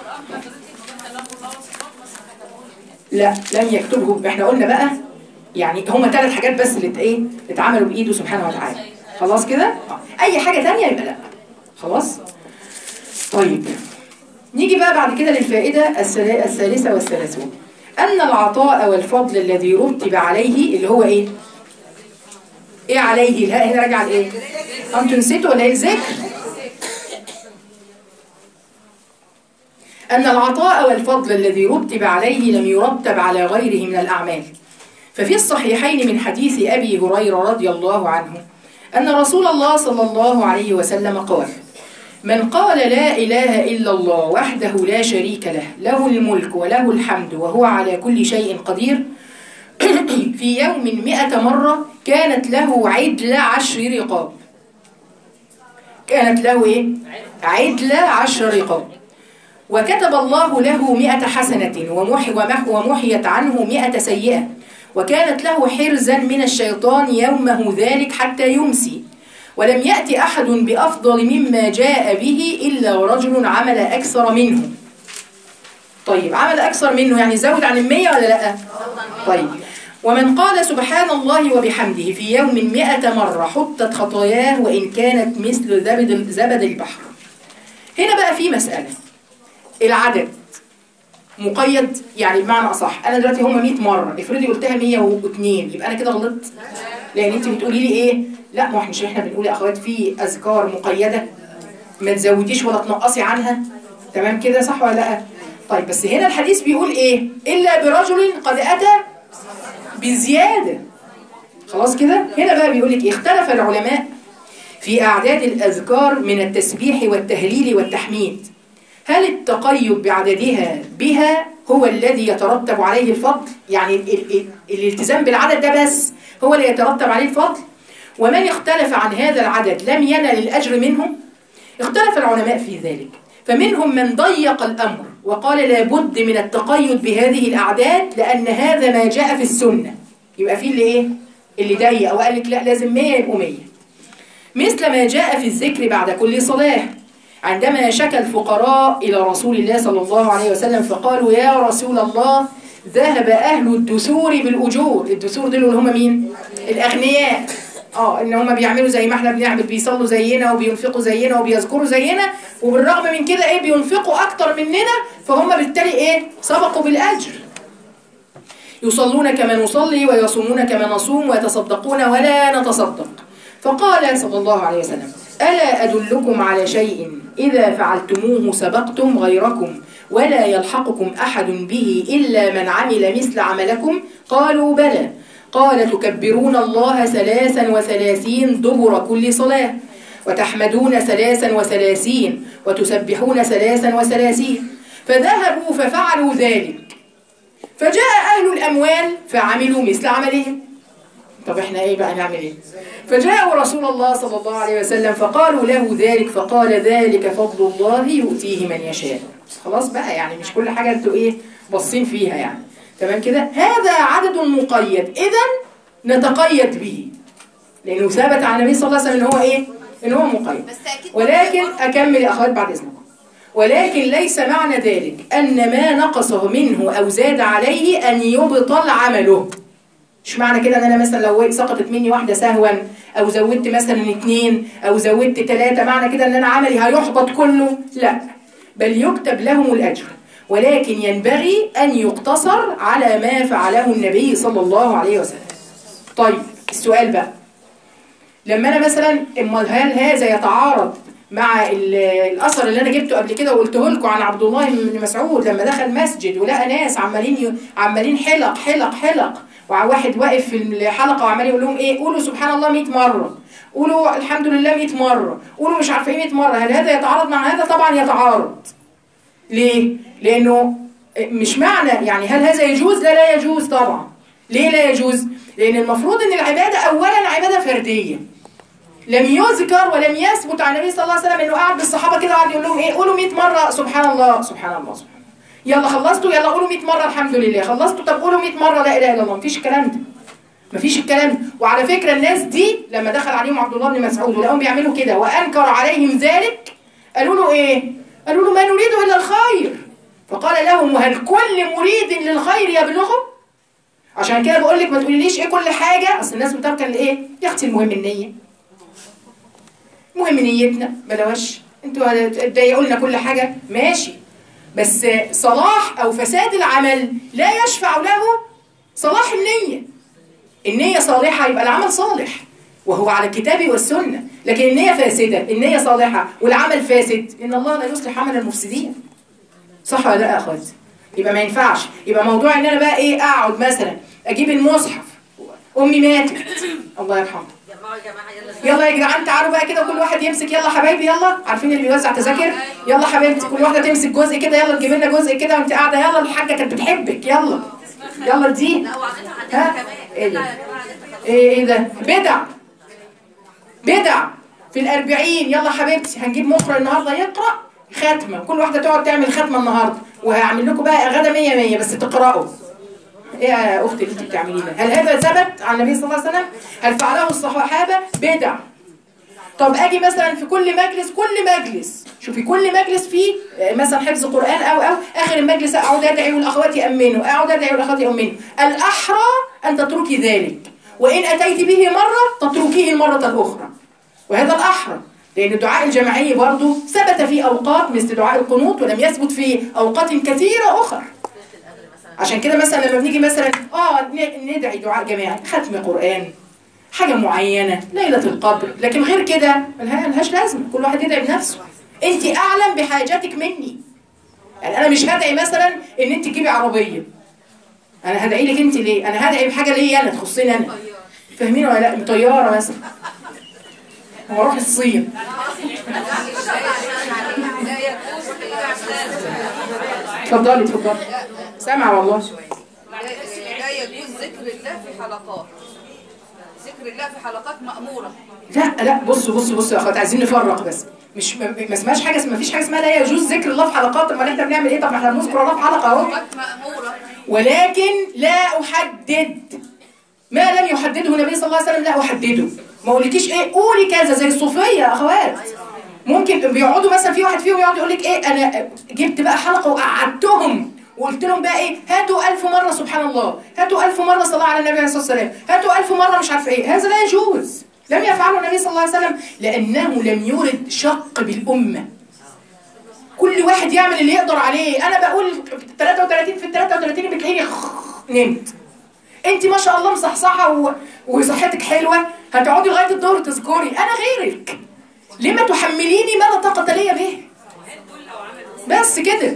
لا لم يكتبه احنا قلنا بقى يعني هما ثلاث حاجات بس اللي ات- ايه اتعملوا بايده سبحانه وتعالى خلاص كده آه. اي حاجه تانية يبقى لا خلاص طيب نيجي بقى بعد كده للفائده السلا- الثالثه والثلاثون ان العطاء والفضل الذي رتب عليه اللي هو ايه ايه عليه الهاء هنا راجع لايه انتوا نسيتوا ولا ايه الذكر أن العطاء والفضل الذي رتب عليه لم يرتب على غيره من الأعمال ففي الصحيحين من حديث أبي هريرة رضي الله عنه أن رسول الله صلى الله عليه وسلم قال من قال لا إله إلا الله وحده لا شريك له له الملك وله الحمد وهو على كل شيء قدير في يوم مئة مرة كانت له عدل عشر رقاب كانت له إيه؟ عدل عشر رقاب وكتب الله له مئة حسنة ومحي ومح ومحيت عنه مئة سيئة وكانت له حرزا من الشيطان يومه ذلك حتى يمسي ولم يأتي أحد بأفضل مما جاء به إلا ورجل عمل أكثر منه طيب عمل أكثر منه يعني زود عن المية ولا لأ؟ طيب ومن قال سبحان الله وبحمده في يوم مئة مرة حطت خطاياه وإن كانت مثل زبد زبد البحر هنا بقى في مسألة العدد مقيد يعني بمعنى اصح انا دلوقتي هم 100 مره افرضي قلتها 102 يبقى انا كده غلطت لان انت بتقولي لي ايه لا ما احنا مش احنا بنقول يا اخوات في اذكار مقيده ما تزوديش ولا تنقصي عنها تمام كده صح ولا لا طيب بس هنا الحديث بيقول ايه الا برجل قد اتى بزياده خلاص كده هنا بقى بيقول لك اختلف العلماء في اعداد الاذكار من التسبيح والتهليل والتحميد هل التقيد بعددها بها هو الذي يترتب عليه الفضل يعني ال ال ال الالتزام بالعدد ده بس هو اللي يترتب عليه الفضل ومن اختلف عن هذا العدد لم ينل الأجر منهم اختلف العلماء في ذلك فمنهم من ضيق الأمر وقال لابد من التقيد بهذه الأعداد لأن هذا ما جاء في السنة يبقى في اللي إيه؟ اللي ضيق وقال لك لا لازم 100 يبقوا 100 مثل ما جاء في الذكر بعد كل صلاة عندما شكى الفقراء إلى رسول الله صلى الله عليه وسلم فقالوا يا رسول الله ذهب أهل الدثور بالأجور الدثور دول اللي هم مين؟ الأغنياء اه ان هم بيعملوا زي ما احنا بنعمل بيصلوا زينا وبينفقوا زينا وبيذكروا زينا وبالرغم من كده ايه بينفقوا اكتر مننا فهم بالتالي ايه سبقوا بالاجر يصلون كما نصلي ويصومون كما نصوم ويتصدقون ولا نتصدق فقال صلى الله عليه وسلم ألا أدلكم على شيء إذا فعلتموه سبقتم غيركم ولا يلحقكم أحد به إلا من عمل مثل عملكم قالوا بلى قال تكبرون الله ثلاثا وثلاثين دبر كل صلاة وتحمدون ثلاثا وثلاثين وتسبحون ثلاثا وثلاثين فذهبوا ففعلوا ذلك فجاء أهل الأموال فعملوا مثل عملهم طب احنا ايه بقى نعمل ايه فجاءوا رسول الله صلى الله عليه وسلم فقالوا له ذلك فقال ذلك فضل الله يؤتيه من يشاء خلاص بقى يعني مش كل حاجة انتوا ايه باصين فيها يعني تمام كده هذا عدد مقيد اذا نتقيد به لانه ثبت عن النبي صلى الله عليه وسلم ان هو ايه ان هو مقيد بس اكيد ولكن اكمل يا اخوات بعد اذنكم ولكن ليس معنى ذلك ان ما نقصه منه او زاد عليه ان يبطل عمله مش معنى كده ان انا مثلا لو سقطت مني واحده سهوا او زودت مثلا اثنين او زودت ثلاثه معنى كده ان انا عملي هيحبط كله لا بل يكتب لهم الاجر ولكن ينبغي ان يقتصر على ما فعله النبي صلى الله عليه وسلم طيب السؤال بقى لما انا مثلا امال هل هذا يتعارض مع ال- الاثر اللي انا جبته قبل كده وقلته لكم عن عبد الله بن مسعود لما دخل مسجد ولقى ناس عمالين ي- عمالين حلق حلق حلق وواحد واقف في الحلقه وعمال يقول لهم ايه قولوا سبحان الله 100 مره قولوا الحمد لله 100 مره قولوا مش عارفه ايه 100 مره هل هذا يتعارض مع هذا طبعا يتعارض ليه لانه مش معنى يعني هل هذا يجوز لا لا يجوز طبعا ليه لا يجوز لان المفروض ان العباده اولا عباده فرديه لم يذكر ولم يثبت عن النبي صلى الله عليه وسلم انه قعد بالصحابه كده وقعد يقول لهم ايه قولوا 100 مره سبحان الله سبحان الله سبحان الله يلا خلصتوا يلا قولوا 100 مره الحمد لله خلصتوا طب قولوا 100 مره لا اله الا الله مفيش الكلام ده مفيش الكلام ده وعلى فكره الناس دي لما دخل عليهم عبد الله بن مسعود ولقاهم بيعملوا كده وانكر عليهم ذلك قالوا له ايه قالوا له ما نريد الا الخير فقال لهم وهل كل مريد للخير يبلغه عشان كده بقول لك ما تقوليليش ايه كل حاجه اصل الناس بتركن لايه يا اختي المهم النيه مهم نيتنا بلاش انتوا هتضايقوا لنا كل حاجه ماشي بس صلاح او فساد العمل لا يشفع له صلاح النيه النيه صالحه يبقى العمل صالح وهو على الكتاب والسنه لكن النيه فاسده النيه صالحه والعمل فاسد ان الله لا يصلح عمل المفسدين صح ولا لا يا اخواتي يبقى ما ينفعش يبقى موضوع ان انا بقى ايه اقعد مثلا اجيب المصحف امي ماتت الله يرحمها جماعه يا جماعه يلا يلا يا جدعان تعالوا بقى كده كل واحد يمسك يلا حبايبي يلا عارفين اللي بيوزع تذاكر يلا حبيبتي كل واحده تمسك جزء كده يلا تجيب لنا جزء كده وانت قاعده يلا الحاجه كانت بتحبك يلا يلا دي لا وعملها ها؟ عندنا كمان إيه ده؟ لا يا جماعه عندنا ايه ايه ده بدع بدع في الأربعين يلا حبيبتي هنجيب مقرأ النهارده يقرأ ختمة كل واحدة تقعد تعمل ختمة النهارده وهعمل لكم بقى غدا مية مية بس تقرأوا ايه يا اختي اللي انت بتعمليه ده هل هذا ثبت عن النبي صلى الله عليه وسلم هل فعله الصحابة بدع طب اجي مثلا في كل مجلس كل مجلس شوفي كل مجلس فيه آه، مثلا حفظ قرآن او او اخر المجلس اقعد ادعي والاخوات يامنوا اقعد ادعي والاخوات يامنوا الاحرى ان تتركي ذلك وان اتيت به مرة تتركيه المرة الاخرى وهذا الاحرى لان الدعاء الجماعي برضه ثبت في اوقات مثل دعاء القنوت ولم يثبت في اوقات كثيرة اخرى عشان كده مثلا لما بنيجي مثلا اه ن- ندعي دعاء جماعي ختم قرآن حاجة معينة ليلة القدر لكن غير كده ملها- ملهاش لازمة كل واحد يدعي بنفسه انت اعلم بحاجاتك مني يعني انا مش هدعي مثلا ان انت تجيبي عربية انا هدعي لك انت ليه انا هدعي بحاجة ليا انا تخصني انا فاهمين ولا لا طيارة مثلا هو اروح الصين اتفضلي اتفضلي سامعة والله لا يجوز ذكر الله في حلقات ذكر الله في حلقات مأمورة لا لا بصوا بصوا بصوا يا اخوات عايزين نفرق بس مش ما ما اسمهاش حاجه ما فيش حاجه اسمها لا يجوز ذكر الله في حلقات امال احنا بنعمل ايه طب ما احنا بنذكر الله في حلقه اهو حلقات مأمورة ولكن لا احدد ما لم يحدده النبي صلى الله عليه وسلم لا احدده ما اقولكيش ايه قولي كذا زي الصوفيه يا اخوات ممكن بيقعدوا مثلا في واحد فيهم يقعد يقول لك ايه انا جبت بقى حلقه وقعدتهم وقلت لهم بقى ايه هاتوا ألف مرة سبحان الله هاتوا ألف مرة صلاة على النبي عليه الصلاة والسلام هاتوا ألف مرة مش عارف ايه هذا لا يجوز لم يفعله النبي صلى الله عليه وسلم لأنه لم يرد شق بالأمة كل واحد يعمل اللي يقدر عليه انا بقول 33 في ال 33 بتلاقيني نمت انت ما شاء الله مصحصحه و... وصحتك حلوه هتقعدي لغايه الظهر تذكري انا غيرك ليه ما تحمليني ما لا طاقه لي به بس كده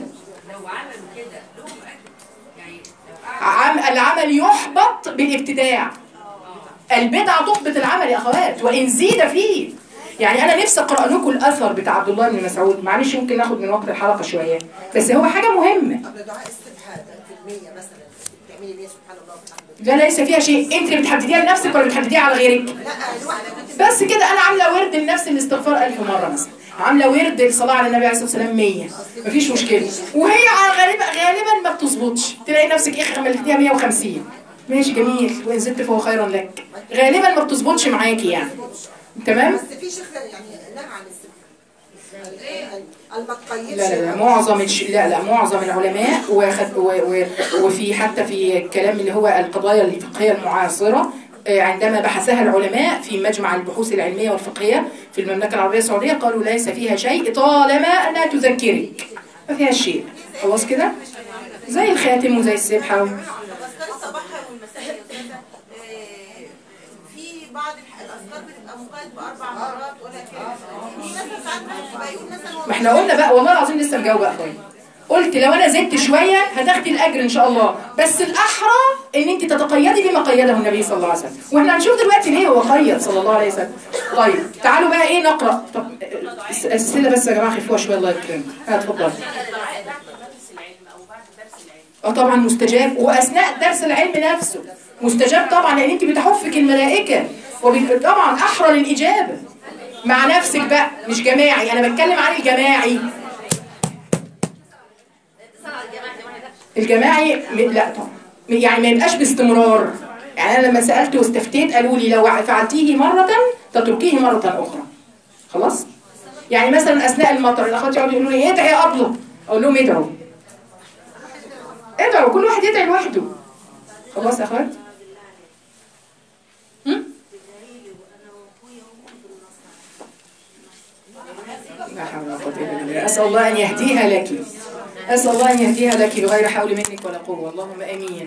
عم... العمل يحبط بالابتداع البدعه تحبط العمل يا اخوات وان زيد فيه يعني انا نفسي اقرا لكم الاثر بتاع عبد الله بن مسعود معلش ممكن ناخد من وقت الحلقه شويه بس هو حاجه مهمه قبل دعاء السبحة في المية مثلا تعملي بيه سبحان الله والحمد لا ليس فيها شيء انت اللي بتحدديها لنفسك ولا بتحدديها على غيرك لله لا الواحدة بس كده انا عامله ورد لنفسي الاستغفار ألف مره مثلا عامله ورد الصلاه على النبي عليه الصلاه والسلام 100 مفيش مشكله وهي على غالبا غالبا ما بتظبطش تلاقي نفسك ايه عملتيها 150 ماشي جميل وان زدت فهو خيرا لك غالبا ما بتظبطش معاكي يعني تمام بس في شيخ يعني نهى عن السبت ما تقيدش لا لا لا معظم الش... لا لا معظم العلماء وخد... و... و... وفي حتى في الكلام اللي هو القضايا الفقهيه المعاصره آه، عندما بحثها العلماء في مجمع البحوث العلميه والفقهيه في المملكه العربيه السعوديه قالوا ليس فيها شيء طالما انها تذكرك ما فيهاش شيء خلاص كده زي الخاتم وزي السبحه و... أذكار الصباح والمساء يا أستاذة آه، في بعض الح- الأذكار بتبقى مقيد بأربع مرات ولا كده في مثلا ساعات واحد بيبقى يقول مثلا هو ما احنا قلنا بقى والله العظيم لسه مجاوبه اخويا قلت لو انا زدت شويه هتاخدي الاجر ان شاء الله بس الاحرى ان انت تتقيدي بما قيده النبي صلى الله عليه وسلم واحنا هنشوف دلوقتي ليه هو قيد صلى الله عليه وسلم طيب تعالوا بقى ايه نقرا طب الس- السله بس يا جماعه خفوها شويه الله يكرمك ها اتفضل اه طبعا مستجاب واثناء درس العلم نفسه مستجاب طبعا لان انت بتحفك الملائكه وطبعا احرى للاجابه مع نفسك بقى مش جماعي انا بتكلم عن الجماعي الجماعي م- لا طبعا م- يعني ما يبقاش باستمرار يعني انا لما سالت واستفتيت قالوا لي لو فعلتيه مره تتركيه مره اخرى خلاص يعني مثلا اثناء المطر الاخوات يقعدوا يقولوا لي ادعي يا ابله اقول لهم ادعوا ادعوا كل واحد يدعي لوحده خلاص يا اخوات هم؟ لا حول ولا قوة إلا بالله أسأل الله أن يهديها لك أسأل الله أن يهديها لك بغير حول منك ولا قوة اللهم آمين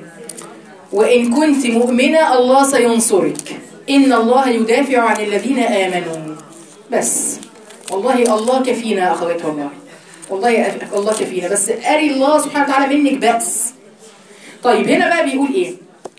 وإن كنت مؤمنة الله سينصرك إن الله يدافع عن الذين آمنوا بس والله الله كفينا أخوات والله والله يا أخ- الله كفينا بس أري الله سبحانه وتعالى منك بأس طيب هنا بقى بيقول إيه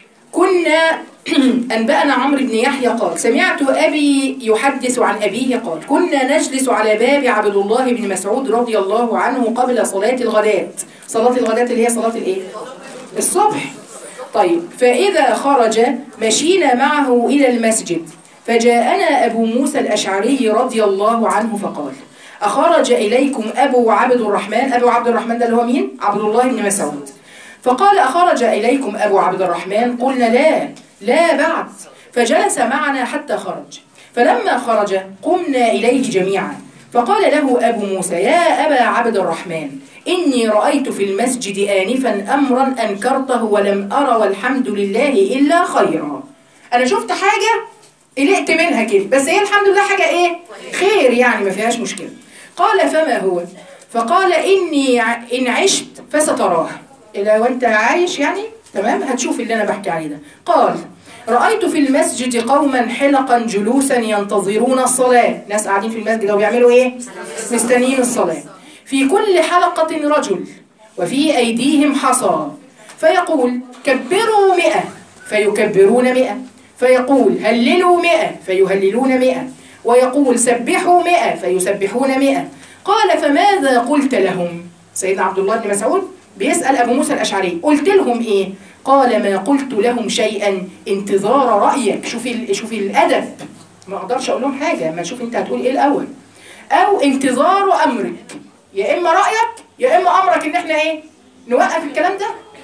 كنا أنبأنا عمرو بن يحيى قال سمعت أبي يحدث عن أبيه قال كنا نجلس على باب عبد الله بن مسعود رضي الله عنه قبل صلاة الغداة صلاة الغداة اللي هي صلاة الإيه؟ الصبح طيب فإذا خرج مشينا معه إلى المسجد فجاءنا أبو موسى الأشعري رضي الله عنه فقال أخرج إليكم أبو عبد الرحمن أبو عبد الرحمن ده اللي هو مين؟ عبد الله بن مسعود فقال أخرج إليكم أبو عبد الرحمن قلنا لا لا بعد فجلس معنا حتى خرج فلما خرج قمنا إليه جميعا فقال له أبو موسى يا أبا عبد الرحمن إني رأيت في المسجد آنفا أمرا أنكرته ولم أرى والحمد لله إلا خيرا أنا شفت حاجة قلقت منها كده بس هي الحمد لله حاجة إيه خير يعني ما فيهاش مشكلة قال فما هو فقال إني ع- إن عشت فستراه لو أنت عايش يعني تمام هتشوف اللي أنا بحكي عليه ده قال رأيت في المسجد قوما حلقا جلوسا ينتظرون الصلاة ناس قاعدين في المسجد وبيعملوا إيه مستنيين الصلاة في كل حلقة رجل وفي أيديهم حصى فيقول كبروا مئة فيكبرون مئة فيقول هللوا مئة فيهللون مئة ويقول سبحوا مئة فيسبحون مئة قال فماذا قلت لهم سيدنا عبد الله بن مسعود بيسأل أبو موسى الأشعري قلت لهم إيه قال ما قلت لهم شيئا انتظار رأيك شوفي ال- شوفي الأدب ما أقدرش أقول لهم حاجة ما نشوف أنت هتقول إيه الأول أو انتظار أمرك يا إما رأيك يا إما أمرك إن إحنا إيه نوقف الكلام ده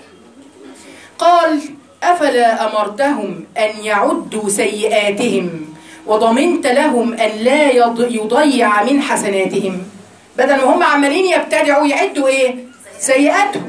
قال أفلا أمرتهم أن يعدوا سيئاتهم وضمنت لهم أن لا يض- يضيع من حسناتهم بدل ما هم عمالين يبتدعوا يعدوا إيه سيئاتهم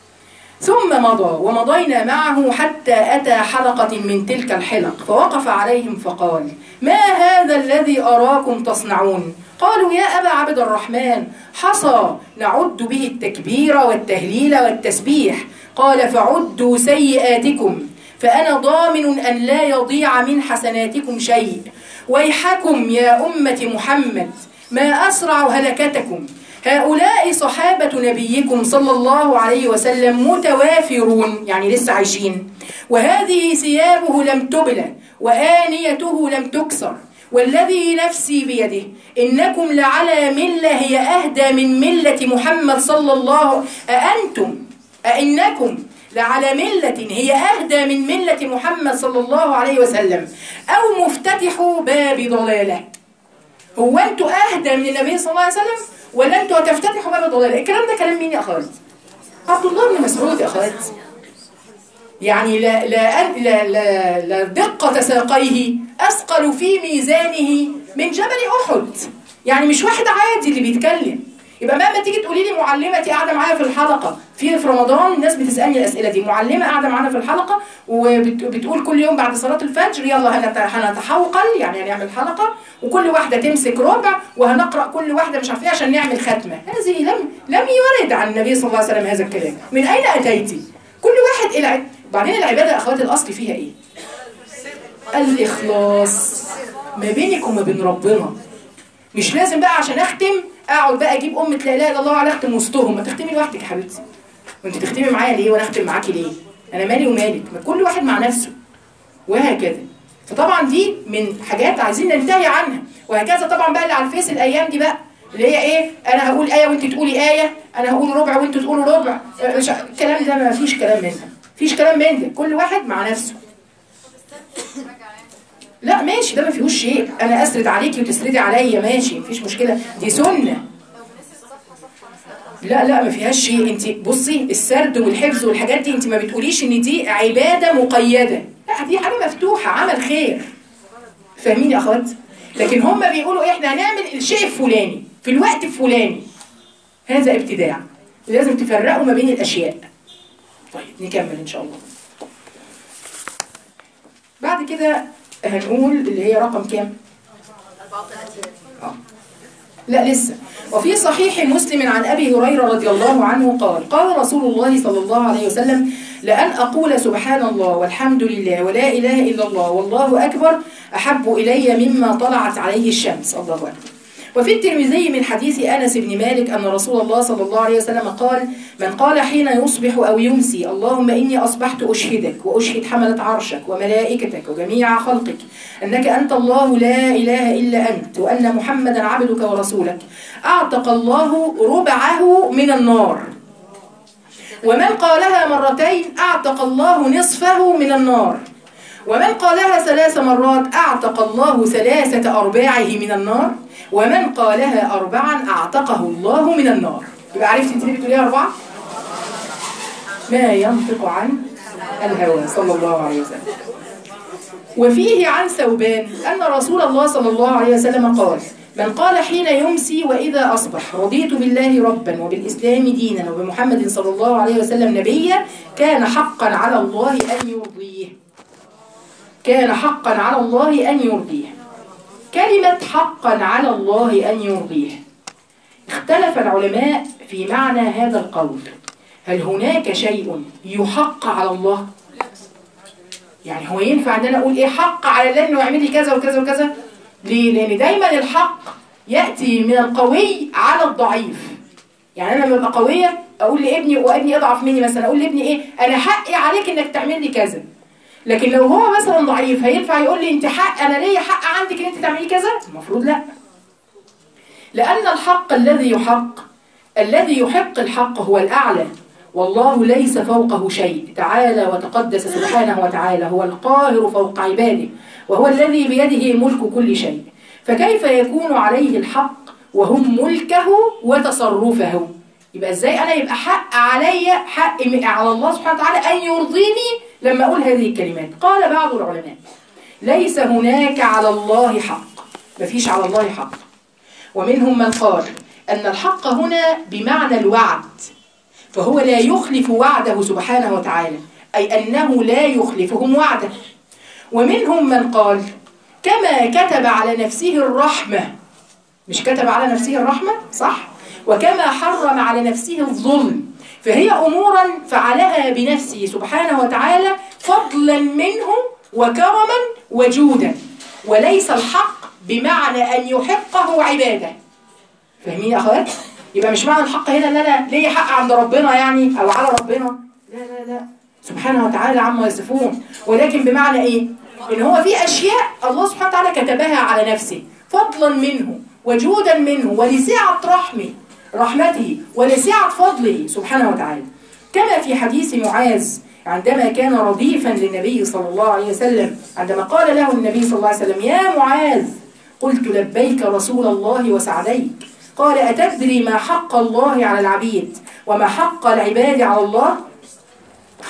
ثم مضى ومضينا معه حتى أتى حلقة من تلك الحلق فوقف عليهم فقال ما هذا الذي أراكم تصنعون قالوا يا أبا عبد الرحمن حصى نعد به التكبير والتهليل والتسبيح قال فعدوا سيئاتكم فأنا ضامن أن لا يضيع من حسناتكم شيء ويحكم يا أمة محمد ما أسرع هلكتكم هؤلاء صحابة نبيكم صلى الله عليه وسلم متوافرون يعني لسه عايشين وهذه ثيابه لم تبلى وآنيته لم تكسر والذي نفسي بيده إنكم لعلى ملة هي أهدى من ملة محمد صلى الله أأنتم أئنكم لعلى ملة هي أهدى من ملة محمد صلى الله عليه وسلم أو مفتتح باب ضلالة هو أنتوا أهدى من النبي صلى الله عليه وسلم ولا أنتوا هتفتتحوا باب ضلالة الكلام ده كلام مين يا أخوات عبد الله بن مسعود يا أخوات يعني لا لا أن- لا لا, لا دقة ساقيه أثقل في ميزانه من جبل أحد يعني مش واحد عادي اللي بيتكلم يبقى مهما تيجي تقولي لي معلمتي قاعده معايا في الحلقه في في رمضان الناس بتسالني الاسئله دي معلمه قاعده معانا في الحلقه وبتقول كل يوم بعد صلاه الفجر يلا هنت- هنتحوقل يعني هنعمل حلقه وكل واحده تمسك ربع وهنقرا كل واحده مش عارفه ايه عشان نعمل ختمه هذه لم لم يرد عن النبي صلى الله عليه وسلم هذا الكلام من اين اتيتي كل واحد الى بعدين العباده يا اخواتي الاصل فيها ايه الاخلاص ما بينك وما بين ربنا مش لازم بقى عشان اختم اقعد بقى اجيب ام لا اله الا الله وعلى اختم وسطهم ما تختمي لوحدك يا حبيبتي وانت تختمي معايا ليه وانا اختم معاكي ليه انا مالي ومالك ما كل واحد مع نفسه وهكذا فطبعا دي من حاجات عايزين ننتهي عنها وهكذا طبعا بقى اللي على الفيس الايام دي بقى اللي هي ايه انا هقول ايه وانت تقولي ايه انا هقول ربع وانتوا تقولوا ربع مش ع- الكلام ده ما فيش كلام من ده فيش كلام من ده كل واحد مع نفسه لا ماشي ده ما فيهوش شيء انا اسرد عليكي وتسردي عليا ماشي مفيش مشكله دي سنه لا لا ما فيهاش شيء انت بصي السرد والحفظ والحاجات دي انت ما بتقوليش ان دي عباده مقيده لا دي حاجه مفتوحه عمل خير فاهمين يا اخوات لكن هم بيقولوا احنا هنعمل الشيء الفلاني في الوقت الفلاني هذا ابتداع لازم تفرقوا ما بين الاشياء طيب نكمل ان شاء الله بعد كده هنقول اللي هي رقم كام 34 لا لسه وفي صحيح مسلم عن أبي هريرة رضي الله عنه قال قال رسول الله صلى الله عليه وسلم لأن أقول سبحان الله والحمد لله ولا إله إلا الله والله أكبر أحب إلي مما طلعت عليه الشمس الله أكبر وفي الترمذي من حديث أنس بن مالك أن رسول الله صلى الله عليه وسلم قال من قال حين يصبح أو يمسي اللهم إني أصبحت أشهدك وأشهد حملة عرشك وملائكتك وجميع خلقك أنك أنت الله لا إله إلا أنت وأن محمدا عبدك ورسولك أعتق الله ربعه من النار ومن قالها مرتين أعتق الله نصفه من النار ومن قالها ثلاث مرات أعتق الله ثلاثة أرباعه من النار ومن قالها أربعا أعتقه الله من النار يبقى عرفتي انت ليه بتقوليها أربعة؟ ما ينطق عن الهوى صلى الله عليه وسلم وفيه عن ثوبان أن رسول الله صلى الله عليه وسلم قال من قال حين يمسي وإذا أصبح رضيت بالله ربا وبالإسلام دينا وبمحمد صلى الله عليه وسلم نبيا كان حقا على الله أن يرضيه كان حقا على الله أن يرضيه كلمة حقا على الله أن يرضيه اختلف العلماء في معنى هذا القول هل هناك شيء يحق على الله يعني هو ينفع ان انا اقول ايه حق على الله انه يعمل لي كذا وكذا وكذا ليه لان دايما الحق ياتي من القوي على الضعيف يعني انا ببقى قويه اقول لابني وابني اضعف مني مثلا اقول لابني ايه انا حقي عليك انك تعمل لي كذا لكن لو هو مثلا ضعيف هينفع يقول لي انت حق انا ليا حق عندك ان انت تعملي كذا المفروض لا لان الحق الذي يحق الذي يحق الحق هو الاعلى والله ليس فوقه شيء تعالى وتقدس سبحانه وتعالى هو القاهر فوق عباده وهو الذي بيده ملك كل شيء فكيف يكون عليه الحق وهم ملكه وتصرفه يبقى ازاي انا يبقى حق عليا حق م- على الله سبحانه وتعالى ان يرضيني لما اقول هذه الكلمات قال بعض العلماء ليس هناك على الله حق مفيش على الله حق ومنهم من قال ان الحق هنا بمعنى الوعد فهو لا يخلف وعده سبحانه وتعالى أي أنه لا يخلفهم وعده ومنهم من قال كما كتب على نفسه الرحمة مش كتب على نفسه الرحمة صح وكما حرم على نفسه الظلم فهي أمورا فعلها بنفسه سبحانه وتعالى فضلا منه وكرما وجودا وليس الحق بمعنى أن يحقه عباده فاهمين يا اخوات يبقى مش معنى الحق هنا ان انا ليا حق عند ربنا يعني او على ربنا لا لا لا سبحانه وتعالى عما يصفون ولكن بمعنى ايه ان هو في اشياء الله سبحانه وتعالى كتبها على نفسه فضلا منه وجودا منه ولسعة رحمه رحمته ولسعة فضله سبحانه وتعالى كما في حديث معاذ عندما كان رديفا للنبي صلى الله عليه وسلم عندما قال له النبي صلى الله عليه وسلم يا معاذ قلت لبيك رسول الله وسعديك قال أتدري ما حق الله على العبيد وما حق العباد على الله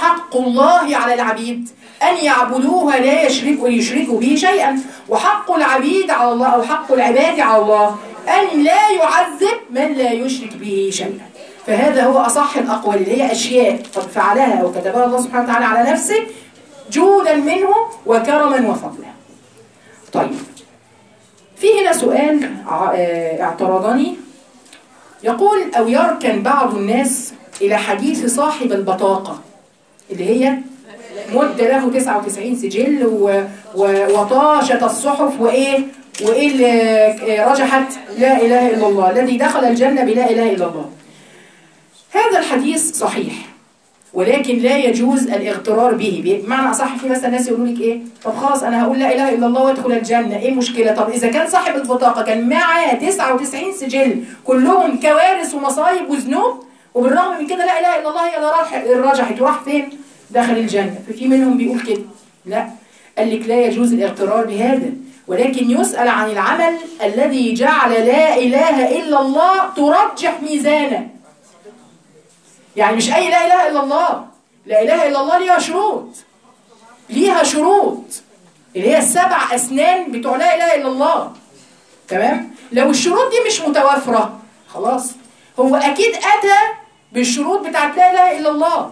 حق الله على العبيد أن يعبدوه لا يشركوا يشركوا به شيئا وحق العبيد على الله أو حق العباد على الله أن لا يعذب من لا يشرك به شيئا فهذا هو أصح الأقوال اللي هي أشياء قد فعلها أو كتبها الله سبحانه وتعالى على نفسه جودا منه وكرما وفضلا طيب في هنا سؤال ع- آه، اعترضني يقول أو يركن بعض الناس إلى حديث صاحب البطاقة اللي هي مد له 99 سجل و... و... وطاشت الصحف وإيه وإيه اللي آه، رجحت لا إله إلا الله الذي دخل الجنة بلا إله إلا الله هذا الحديث صحيح ولكن لا يجوز الاغترار به بمعنى اصح في مثلا ناس يقولوا لك ايه طب خلاص انا هقول لا اله الا الله وادخل الجنه ايه المشكله طب اذا كان صاحب البطاقه كان معاه 99 سجل كلهم كوارث ومصايب وذنوب وبالرغم من كده لا اله الا الله هي اللي راح رجحت وراح فين دخل الجنه ففي منهم بيقول كده لا قال لك لا يجوز الاغترار بهذا ولكن يسأل عن العمل الذي جعل لا إله إلا الله ترجح ميزانه يعني مش أي لا إله إلا الله لا إله إلا الله ليها شروط ليها شروط اللي هي السبع أسنان بتوع لا إله إلا الله تمام لو الشروط دي مش متوافرة خلاص هو أكيد أتى بالشروط بتاعت لا إله إلا الله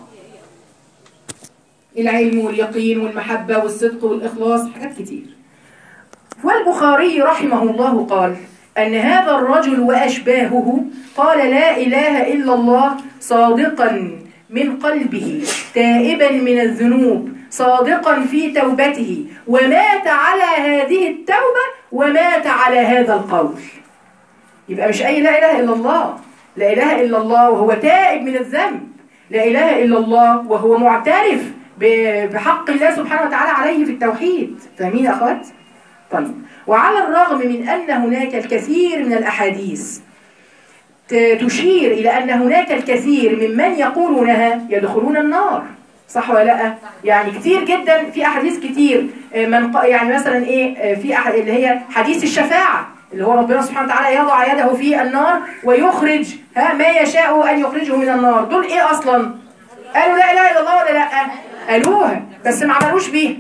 العلم واليقين والمحبة والصدق والإخلاص حاجات كتير والبخاري رحمه الله قال أن هذا الرجل وأشباهه قال لا إله إلا الله صادقا من قلبه تائبا من الذنوب صادقا في توبته ومات على هذه التوبة ومات على هذا القول يبقى مش أي لا إله إلا الله لا إله إلا الله وهو تائب من الذنب لا إله إلا الله وهو معترف ب- بحق الله سبحانه وتعالى عليه في التوحيد فاهمين يا أخوات؟ طيب وعلى الرغم من أن هناك الكثير من الأحاديث ت- تشير إلى أن هناك الكثير ممن يقولونها يدخلون النار صح ولا لا يعني كتير جدا في احاديث كتير آه، من ق- يعني مثلا ايه آه، في أح- اللي هي حديث الشفاعه اللي هو ربنا سبحانه وتعالى يضع يده في النار ويخرج ها ما يشاء ان يخرجه من النار دول ايه اصلا قالوا لا اله الا الله ولا لا قالوها بس ما عملوش بيها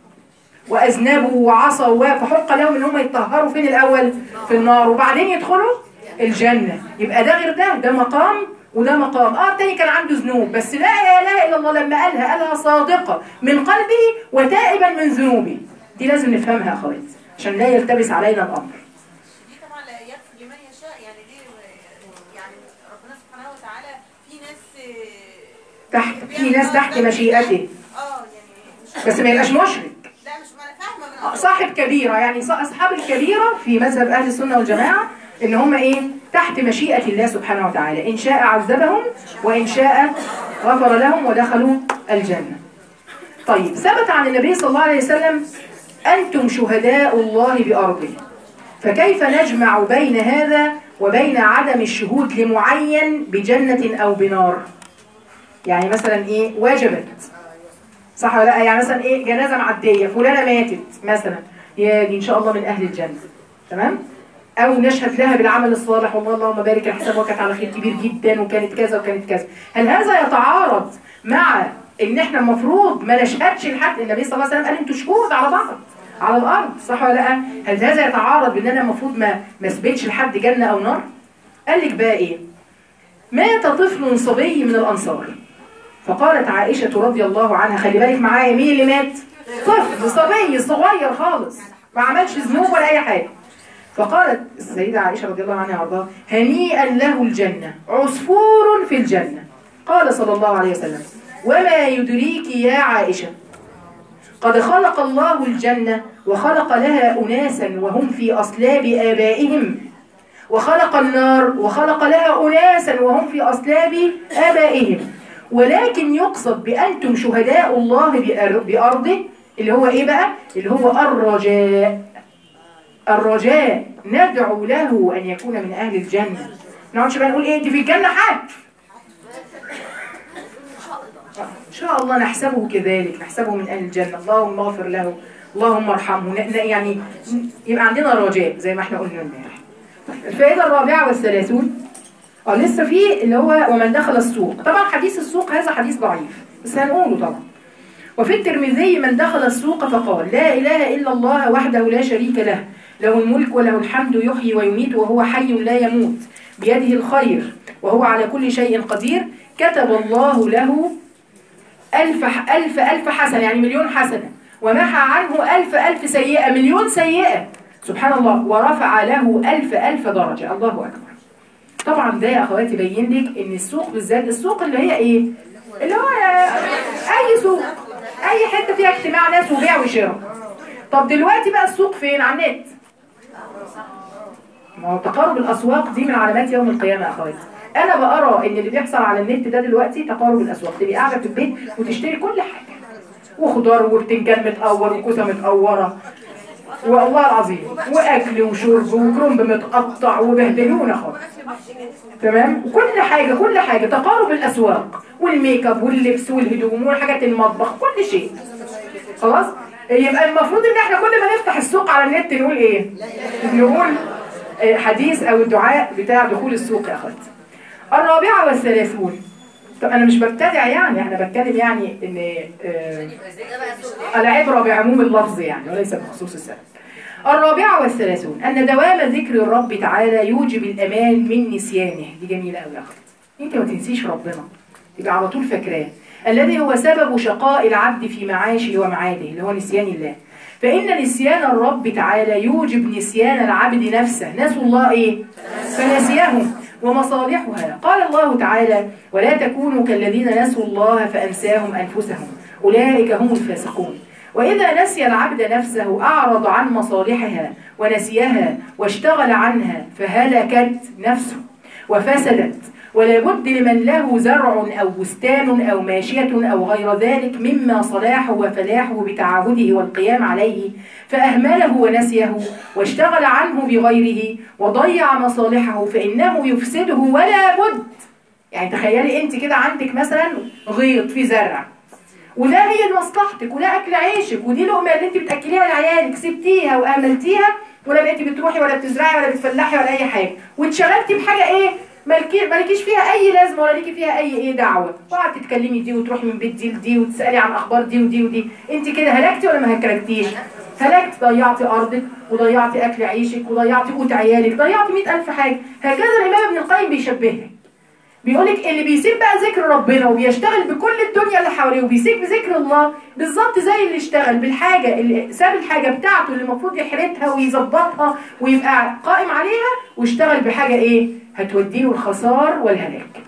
واذنبوا وعصوا فحق لهم ان هم يتطهروا فين الاول في النار وبعدين يدخلوا الجنه يبقى ده غير ده ده مقام وده مقام اه التاني كان عنده ذنوب بس لا اله الا الله لما قالها قالها صادقه من قلبه وتائبا من ذنوبه دي لازم نفهمها يا اخوات عشان لا يلتبس علينا الامر دي طبعا لا يغفر لمن يشاء يعني دي يعني ربنا سبحانه وتعالى في ناس آه، تحت في ناس تحت مشيئته اه يعني مش بس ما يبقاش مشرك لا مش ما انا فاهمه من آه، أصل. صاحب كبيرة يعني ص- أصحاب الكبيرة في مذهب أهل السنة والجماعة إن هم إيه تحت مشيئة الله سبحانه وتعالى إن شاء عذبهم وإن شاء غفر لهم ودخلوا الجنة طيب ثبت عن النبي صلى الله عليه وسلم أنتم شهداء الله بأرضه فكيف نجمع بين هذا وبين عدم الشهود لمعين بجنة أو بنار يعني مثلا إيه وجبت صح ولا لا يعني مثلا ايه جنازه معديه فلانه ماتت مثلا يا دي ان شاء الله من اهل الجنه تمام او نشهد لها بالعمل الصالح والله اللهم بارك الحساب وكانت على خير كبير جدا وكانت كذا وكانت كذا هل هذا يتعارض مع ان احنا المفروض ما نشهدش لحد النبي صلى الله عليه وسلم قال انتوا شهود على بعض على الارض صح ولا لا هل هذا يتعارض بان انا المفروض ما ما اثبتش لحد جنه او نار قال لك بقى ايه مات طفل صبي من الانصار فقالت عائشة رضي الله عنها خلي بالك معايا مين اللي مات؟ طفل صبي صغير خالص ما عملش ذنوب ولا أي حاجة فقالت السيدة عائشة رضي الله عنها وارضاها هنيئا له الجنة عصفور في الجنة قال صلى الله عليه وسلم وما يدريك يا عائشة قد خلق الله الجنة وخلق لها أناسا وهم في أصلاب آبائهم وخلق النار وخلق لها أناسا وهم في أصلاب آبائهم ولكن يقصد بأنتم شهداء الله بأر- بأرضه اللي هو إيه بقى؟ اللي هو الرجاء الرجاء ندعو له أن يكون من أهل الجنة ما نقعدش بقى نقول إيه دي في الجنة حد إن شاء الله نحسبه كذلك نحسبه من أهل الجنة اللهم اغفر له اللهم ارحمه ن- ن- يعني ن- يبقى عندنا رجاء زي ما احنا قلنا امبارح الفائدة الرابعة والثلاثون اه لسه في اللي هو ومن دخل السوق طبعا حديث السوق هذا حديث ضعيف بس هنقوله طبعا وفي الترمذي من دخل السوق فقال لا إله إلا الله وحده لا شريك له له الملك وله الحمد يحيي ويميت وهو حي لا يموت بيده الخير وهو على كل شيء قدير كتب الله له ألف ألف ألف حسنة يعني مليون حسنة ومحى عنه ألف ألف سيئة مليون سيئة سبحان الله ورفع له ألف ألف درجة الله أكبر طبعا ده يا أخواتي يبين لك إن السوق بالذات السوق اللي هي إيه اللي هو أي سوق أي حتة فيها اجتماع ناس وبيع وشراء طب دلوقتي بقى السوق فين على النت ما هو تقارب الأسواق دي من علامات يوم القيامة يا أخواتي أنا بقرا إن اللي بيحصل على النت ده دلوقتي تقارب الأسواق تبقي قاعدة في البيت وتشتري كل حاجة وخضار وبتنجان متقور وكوسة متقورة والله العظيم واكل وشرب وكرنب متقطع وبهدلونا خالص تمام وكل حاجه كل حاجه تقارب الاسواق والميك اب واللبس والهدوم وحاجات المطبخ كل شيء خلاص يبقى المفروض ان احنا كل ما نفتح السوق على النت نقول ايه نقول آه، حديث او الدعاء بتاع دخول السوق يا اخواتي الرابعه والثلاثون طب انا مش ببتدع يعني انا بتكلم يعني ان آه، العبرة بعموم اللفظ يعني وليس بخصوص السبب الرابعة والثلاثون أن دوام ذكر الرب تعالى يوجب الأمان من نسيانه دي جميلة أوي يا أخت أنت ما تنسيش ربنا تبقى على طول فاكراه الذي هو سبب شقاء العبد في معاشه ومعاده اللي هو نسيان الله فإن نسيان الرب تعالى يوجب نسيان العبد نفسه نسوا الله إيه؟ فنسيهم ومصالحها قال الله تعالى ولا تكونوا كالذين نسوا الله فأنساهم أنفسهم أولئك هم الفاسقون وإذا نسي العبد نفسه أعرض عن مصالحها ونسيها واشتغل عنها فهلكت نفسه وفسدت ولا بد لمن له زرع أو بستان أو ماشية أو غير ذلك مما صلاحه وفلاحه بتعاهده والقيام عليه فأهمله ونسيه واشتغل عنه بغيره وضيع مصالحه فإنه يفسده ولا بد يعني تخيلي انت كده عندك مثلا غيط في زرع وده هي مصلحتك وده اكل عيشك ودي لقمه اللي انت بتاكليها لعيالك سبتيها واهملتيها ولا بقيتي بتروحي ولا بتزرعي ولا بتفلحي ولا اي حاجه واتشغلتي بحاجه ايه مالكي مالكيش فيها اي لازمه ولا ليكي فيها اي ايه دعوه وقعدتي تتكلمي دي وتروحي من بيت دي لدي وتسالي عن اخبار دي ودي ودي انت كده هلكتي ولا ما هلكتيش هلكت ضيعتي ارضك وضيعتي اكل عيشك وضيعتي قوت عيالك ضيعتي 100000 حاجه هكذا الامام ابن القيم بيشبهها بيقولك اللي بيسيب بقى ذكر ربنا وبيشتغل بكل الدنيا اللي حواليه وبيسيب بذكر الله بالظبط زي اللي اشتغل بالحاجة اللي ساب الحاجة بتاعته اللي المفروض يحرتها ويظبطها ويبقى قائم عليها واشتغل بحاجة ايه هتوديه الخسار والهلاك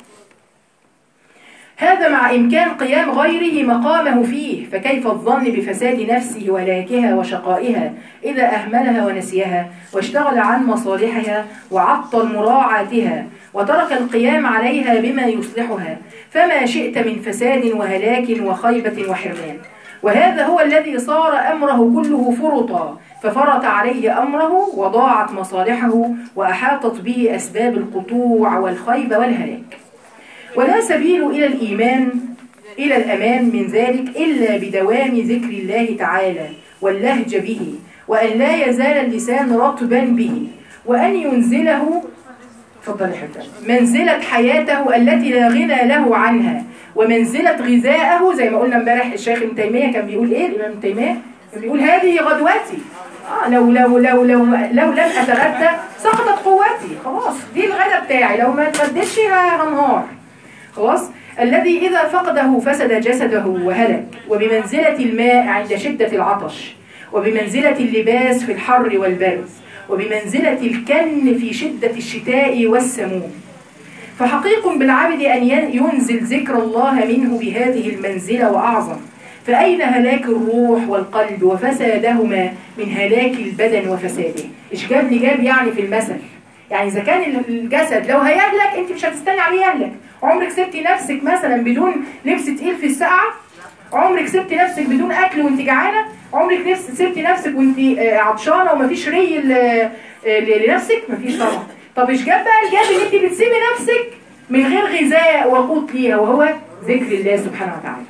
هذا مع إمكان قيام غيره مقامه فيه فكيف الظن بفساد نفسه وهلاكها وشقائها إذا أهملها ونسيها واشتغل عن مصالحها وعطل مراعاتها وترك القيام عليها بما يصلحها فما شئت من فساد وهلاك وخيبة وحرمان وهذا هو الذي صار أمره كله فرطا ففرط عليه أمره وضاعت مصالحه وأحاطت به أسباب القطوع والخيبة والهلاك ولا سبيل إلى الإيمان إلى الأمان من ذلك إلا بدوام ذكر الله تعالى واللهج به وأن لا يزال اللسان رطبا به وأن ينزله تفضل يا حبيبي منزلة حياته التي لا غنى له عنها ومنزلة غذائه زي ما قلنا امبارح الشيخ ابن تيمية كان بيقول ايه الإمام ابن تيمية كان بيقول هذه غدوتي آه لو لو لو لو لو لم أتغدى سقطت قوتي خلاص دي الغدا بتاعي لو ما اتغديتش هنهار خلاص الذي إذا فقده فسد جسده وهلك وبمنزلة الماء عند شدة العطش وبمنزلة اللباس في الحر والبرد وبمنزلة الكن في شدة الشتاء والسموم فحقيق بالعبد أن ينزل ذكر الله منه بهذه المنزلة وأعظم فأين هلاك الروح والقلب وفسادهما من هلاك البدن وفساده إيش جاب لي جاب يعني في المثل يعني إذا كان الجسد لو هيهلك أنت مش هتستني عليه يهلك عمرك سبتي نفسك مثلا بدون لبس تقيل في السقعة عمرك سبتي نفسك بدون أكل وانت جعانة عمرك نفس سبتي نفسك وانت آه، عطشانة ومفيش ري ل- آه، لنفسك مفيش طبعا طب ايش جاب بقى الجاب ان انت بتسيبي نفسك من غير غذاء وقوت ليها وهو ذكر الله سبحانه وتعالى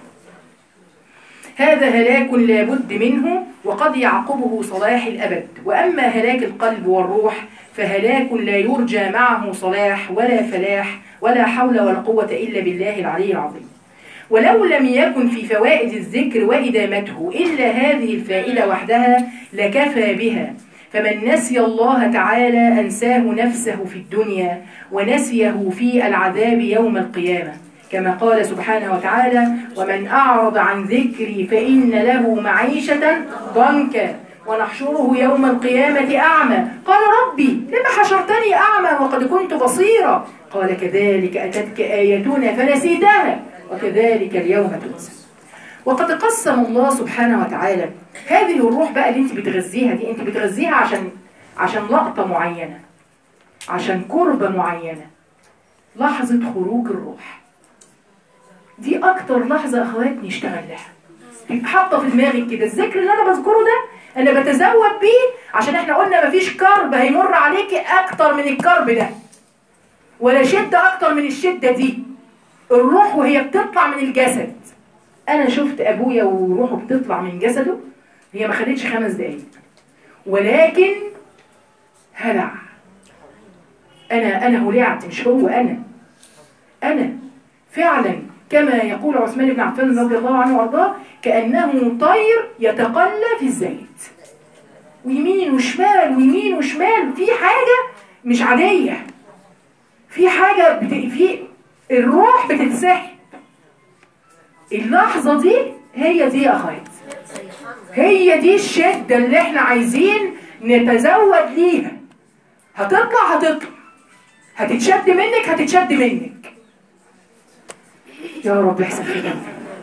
هذا هلاك لا بد منه وقد يعقبه صلاح الأبد وأما هلاك القلب والروح فهلاك لا يرجى معه صلاح ولا فلاح ولا حول ولا قوة إلا بالله العلي العظيم ولو لم يكن في فوائد الذكر وإدامته إلا هذه الفائدة وحدها لكفى بها فمن نسي الله تعالى أنساه نفسه في الدنيا ونسيه في العذاب يوم القيامة كما قال سبحانه وتعالى ومن أعرض عن ذكري فإن له معيشة ضنكا ونحشره يوم القيامة أعمى قال ربي لما حشرتني أعمى وقد كنت بصيرا قال كذلك أتتك آياتنا فنسيتها وكذلك اليوم تنسى وقد قسم الله سبحانه وتعالى هذه الروح بقى اللي انت بتغذيها دي انت بتغذيها عشان عشان لقطة معينة عشان كربة معينة لحظة خروج الروح دي اكتر لحظة اخوات نشتغل لها تبقى حاطة في دماغك كده الذكر اللي انا بذكره ده انا بتزود بيه عشان احنا قلنا مفيش كرب هيمر عليكي اكتر من الكرب ده ولا شدة اكتر من الشدة دي الروح وهي بتطلع من الجسد انا شفت ابويا وروحه بتطلع من جسده هي ما خدتش خمس دقايق ولكن هلع انا انا هلعت مش هو انا انا فعلا كما يقول عثمان بن عفان رضي الله عنه وارضاه كانه طير يتقلى في الزيت ويمين وشمال ويمين وشمال في حاجه مش عاديه في حاجه بت... في الروح بتتسحب اللحظة دي هي دي يا أخوات هي دي الشدة اللي احنا عايزين نتزود ليها هتطلع هتطلع هتتشد منك هتتشد منك يا رب احسن فينا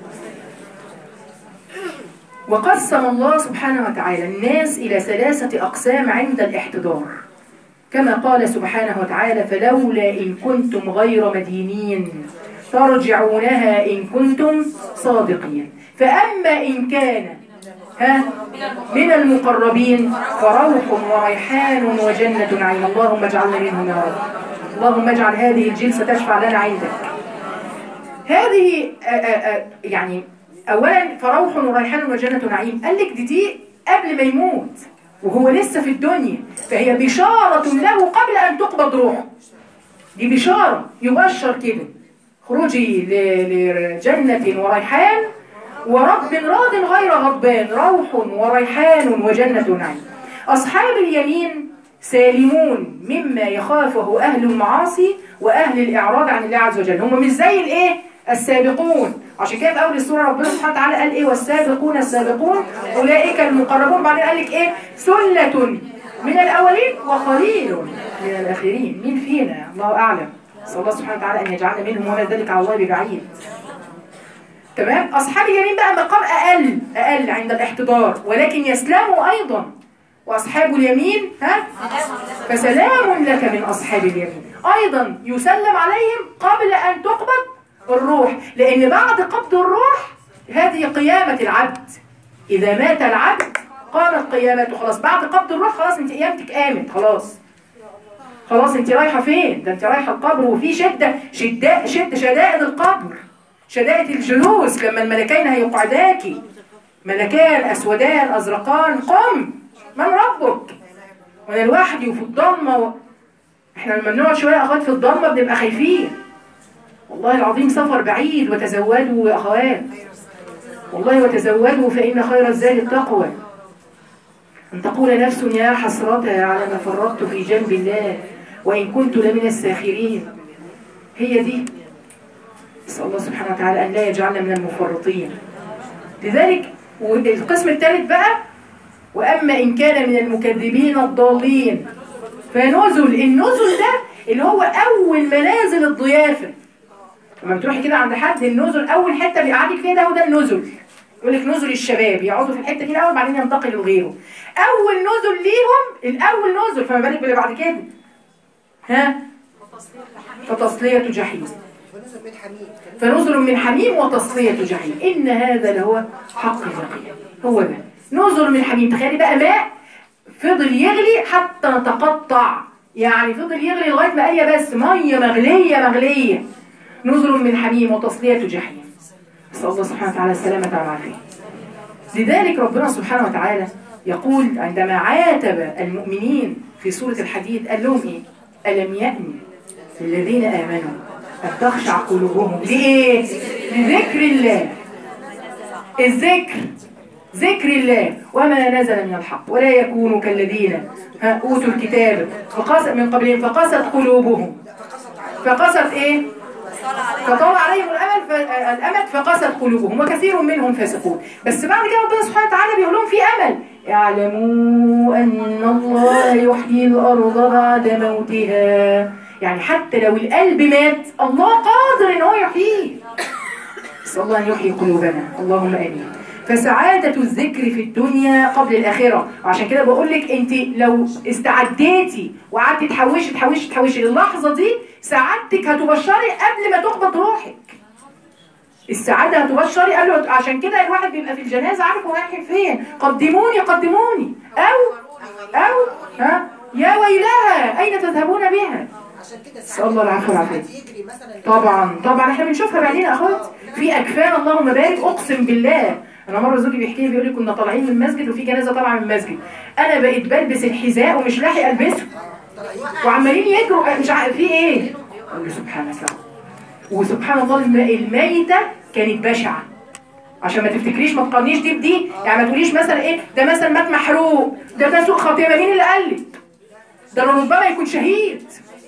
وقسم الله سبحانه وتعالى الناس إلى ثلاثة أقسام عند الاحتضار كما قال سبحانه وتعالى فلولا إن كنتم غير مدينين ترجعونها إن كنتم صادقين فأما إن كان ها من المقربين فروح وريحان وجنة نعيم اللهم اجعلنا منهم يا رب اللهم اجعل هذه الجلسة تشفع لنا عندك هذه آآ آآ يعني أولا فروح وريحان وجنة نعيم قال لك دي دي قبل ما يموت وهو لسه في الدنيا فهي بشارة له قبل أن تقبض روحه دي بشارة يبشر كده خروجي لجنة وريحان ورب راض غير غضبان روح وريحان وجنة نعيم أصحاب اليمين سالمون مما يخافه أهل المعاصي وأهل الإعراض عن الله عز وجل هم مش زي الإيه؟ السابقون عشان كده في أول السورة ربنا سبحانه وتعالى قال إيه والسابقون السابقون أولئك المقربون بعدين قال لك إيه ثلة من الأولين وقليل من الآخرين مين فينا الله أعلم صلى الله سبحانه وتعالى أن يجعلنا منهم وما ذلك على الله ببعيد تمام أصحاب اليمين بقى مقام أقل أقل عند الاحتضار ولكن يسلموا أيضا وأصحاب اليمين ها فسلام لك من أصحاب اليمين أيضا يسلم عليهم قبل أن تقبض الروح لأن بعد قبض الروح هذه قيامة العبد إذا مات العبد قامت قيامته خلاص بعد قبض الروح خلاص انت قيامتك قامت خلاص خلاص انت رايحة فين ده انت رايحة القبر وفي شدة شدة شدة شدائد القبر شدائد الجلوس لما الملكين هيقعداكي ملكان أسودان أزرقان قم من ربك وانا لوحدي وفي الضلمة و... احنا لما بنقعد شوية أخوات في الضلمة بنبقى خايفين والله العظيم سفر بعيد وتزودوا يا أخوات والله وتزودوا فإن خير الزاد التقوى أن تقول نفس يا حسرة على ما فرطت في جنب الله وإن كنت لمن الساخرين هي دي نسأل الله سبحانه وتعالى أن لا يجعلنا من المفرطين لذلك والقسم الثالث بقى وأما إن كان من المكذبين الضالين فنزل النزل ده اللي هو أول منازل الضيافة لما بتروحي كده عند حد النزل أول حتة بيقعدك فيها ده هو ده النزل يقول لك نزل الشباب يقعدوا في الحتة دي الأول بعدين ينتقلوا لغيره أول نزل ليهم الأول نزل فما بالك باللي بعد كده ها فتصلية جحيم ونزل من حميد فنزل من حميم وتصلية جحيم إن هذا لهو حق اليقين هو ده نزل من حميم تخيلي بقى ماء فضل يغلي حتى تقطع يعني فضل يغلي لغاية ما هي بس مية مغلية مغلية نزل من حميم وتصلية جحيم نسأل الله سبحانه وتعالى السلامة والعافية لذلك ربنا سبحانه وتعالى يقول عندما عاتب المؤمنين في سورة الحديد قال لهم إيه ألم يأن للذين آمنوا أن تخشع قلوبهم لإيه؟ لذكر الله الذكر ذكر الله وما نزل من الحق ولا يكونوا كالذين ها اوتوا الكتاب فقاس من قبلهم فقست قلوبهم فقست ايه فطال عليهم الامل ف... الامد فقست قلوبهم وكثير منهم فاسقون بس بعد كده ربنا سبحانه وتعالى بيقول لهم في امل اعلموا ان الله يحيي الارض بعد موتها يعني حتى لو القلب مات الله قادر ان هو يحييه نسال الله ان يحيي قلوبنا اللهم امين فسعادة الذكر في الدنيا قبل الآخرة وعشان كده بقول لك أنت لو استعديتي وقعدتي تحوشي تحوشي تحوشي اللحظة دي سعادتك هتبشري قبل ما تقبض روحك السعادة هتبشري قبل عشان كده الواحد بيبقى في الجنازة عارف هو رايح فين قدموني قدموني أو أو ها يا ويلها أين تذهبون بها عشان كده نسأل الله العفو والعافية. يجري مثلا طبعا طبعا احنا بنشوفها بعدين يا اخوات في اكفان اللهم بارك اقسم بالله انا مره زوجي بيحكي لي بيقول لي كنا طالعين من المسجد وفي جنازه طالعه من المسجد انا بقيت بلبس الحذاء ومش لاحق البسه وعمالين يجروا مش عارف في ايه اقول له سبحانك يا رب وسبحان الله الم- الميته كانت بشعه عشان ما تفتكريش ما تقارنيش دي بدي يعني ما تقوليش مثلا ايه ده مثلا مات محروق ده ده سوء خاتمه مين اللي قال لك ده ربما يكون شهيد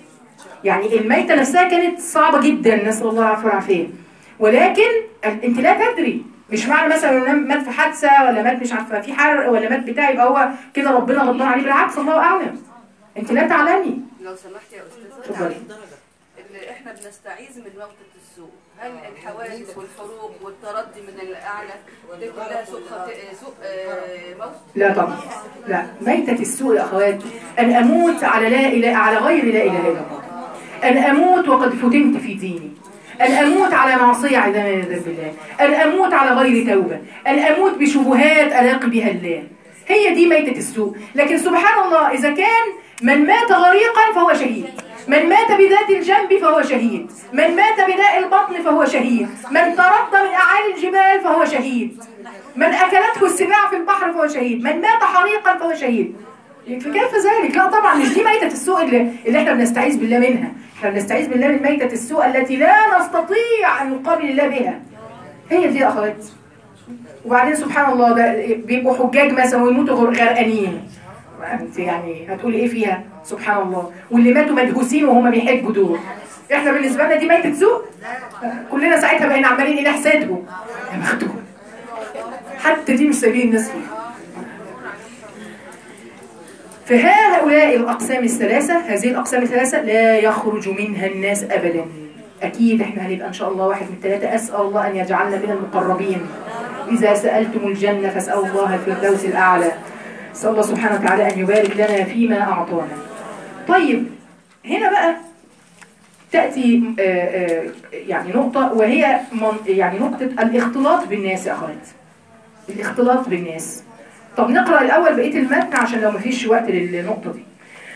يعني الميتة نفسها كانت صعبة جدا نسأل الله العفو والعافية ولكن ال- انت لا تدري مش معنى مثلا انه مات في حادثة ولا مات مش عارفة في حرق ولا مات بتاع يبقى هو كده ربنا غضبان عليه بالعكس الله أعلم انت لا تعلمي لو سمحت يا استاذه اتفضلي اللي احنا بنستعيذ من موتة السوء هل الحوادث والحروق والتردي من الاعلى دي كلها سوء خط- سوء آه، موت لا طبعا لا ميتة السوء يا أخوات أن أموت على لا إله على غير لا إله إلا الله أن أموت وقد فتنت في ديني أن أموت على معصية عدم ذنب الله أن أموت على غير توبة أن أموت بشبهات ألاقي بها الله هي دي ميتة السوء لكن سبحان الله إذا كان من مات غريقا فهو شهيد من مات بذات الجنب فهو شهيد من مات بداء البطن فهو شهيد من ترد من أعالي الجبال فهو شهيد من أكلته السباع في البحر فهو شهيد من مات حريقا فهو شهيد فكيف ذلك؟ لا طبعا مش دي ميتة السوء اللي, اللي احنا بنستعيذ بالله منها احنا بنستعيذ بالله من ميتة السوء التي لا نستطيع أن نقابل الله بها هي دي يا أخوات وبعدين سبحان الله ده بيبقوا حجاج مثلا ويموتوا غر- غرقانين انت يعني هتقولي ايه فيها سبحان الله واللي ماتوا مدهوسين وهم بيحجوا دول احنا بالنسبه لنا دي ميتة سوء كلنا ساعتها بقينا عمالين ايه نحسدهم يا بختهم حتى دي مش سبيل الناس فيها فهؤلاء الأقسام الثلاثة هذه الأقسام الثلاثة لا يخرج منها الناس أبدا أكيد إحنا هنبقى إن شاء الله واحد من الثلاثة أسأل الله أن يجعلنا من المقربين إذا سألتم الجنة فاسألوا الله الفردوس الأعلى أسأل الله سبحانه وتعالى أن يبارك لنا فيما أعطانا طيب هنا بقى تأتي آه، آه، يعني نقطة وهي من يعني نقطة الاختلاط بالناس يا أخوات الاختلاط بالناس طب نقرأ الأول بقية المتن عشان لو مفيش وقت للنقطة دي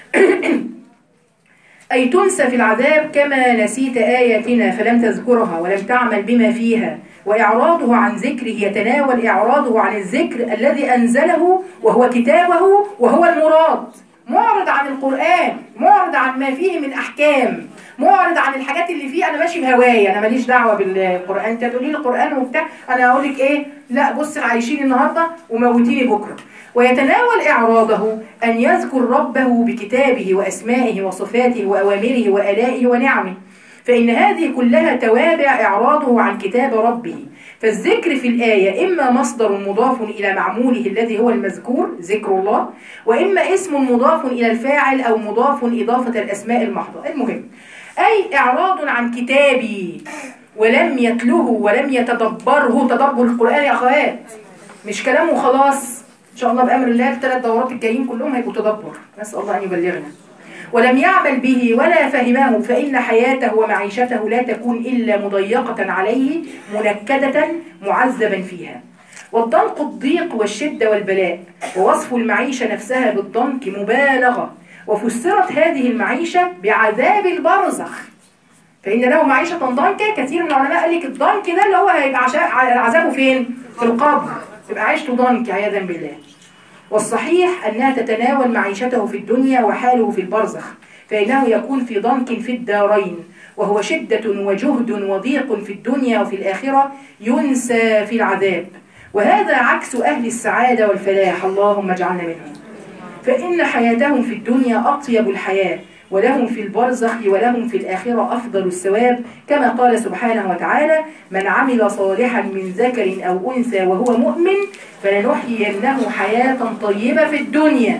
أي تنسى في العذاب كما نسيت آياتنا فلم تذكرها ولم تعمل بما فيها وإعراضه عن ذكره يتناول إعراضه عن الذكر الذي أنزله وهو كتابه وهو المراد معرض عن القرآن معرض عن ما فيه من أحكام معرض عن الحاجات اللي فيه أنا ماشي بهوايا أنا ماليش دعوة بالقرآن أنت تقولي لي القرآن وبتاع أنا أقول لك إيه لا بص عايشين النهاردة وموتيني بكرة ويتناول إعراضه أن يذكر ربه بكتابه وأسمائه وصفاته وأوامره وآلائه ونعمه فإن هذه كلها توابع إعراضه عن كتاب ربه فالذكر في الآية إما مصدر مضاف إلى معموله الذي هو المذكور ذكر الله وإما اسم مضاف إلى الفاعل أو مضاف إضافة الأسماء المحضة المهم أي إعراض عن كتابي ولم يتلوه ولم يتدبره تدبر القرآن يا أخوات مش كلامه خلاص إن شاء الله بأمر الله الثلاث دورات الجايين كلهم هيبقوا تدبر نسأل الله أن يبلغنا ولم يعمل به ولا فهمه فإن حياته ومعيشته لا تكون إلا مضيقة عليه منكدة معذبا فيها والضنك الضيق والشدة والبلاء ووصف المعيشة نفسها بالضنك مبالغة وفسرت هذه المعيشة بعذاب البرزخ فإن له معيشة ضنكا كثير من العلماء قال لك الضنك ده اللي هو هيبقى عشا- عذابه فين؟ في القبر يبقى عيشته ضنك عياذا بالله والصحيح أنها تتناول معيشته في الدنيا وحاله في البرزخ فإنه يكون في ضنك في الدارين وهو شدة وجهد وضيق في الدنيا وفي الآخرة ينسى في العذاب وهذا عكس أهل السعادة والفلاح اللهم اجعلنا منهم فإن حياتهم في الدنيا أطيب الحياة ولهم في البرزخ ولهم في الآخرة أفضل الثواب كما قال سبحانه وتعالى من عمل صالحا من ذكر أو أنثى وهو مؤمن فلنحيينه حياة طيبة في الدنيا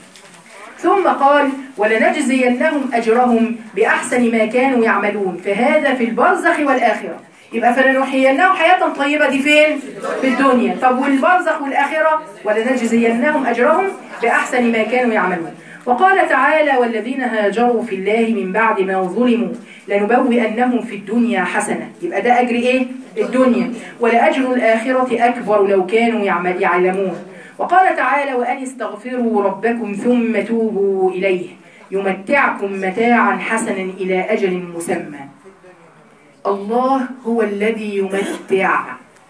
ثم قال ولنجزينهم أجرهم بأحسن ما كانوا يعملون فهذا في البرزخ والآخرة يبقى فلنحيينهم حياة طيبة دي فين؟ في الدنيا طب والبرزخ والآخرة ولنجزينهم أجرهم بأحسن ما كانوا يعملون وقال تعالى والذين هاجروا في الله من بعد ما ظلموا لنبوئنهم في الدنيا حسنة يبقى ده أجر إيه؟ الدنيا ولأجر الآخرة أكبر لو كانوا يعمل يعلمون وقال تعالى وأن استغفروا ربكم ثم توبوا إليه يمتعكم متاعا حسنا إلى أجل مسمى الله هو الذي يمتع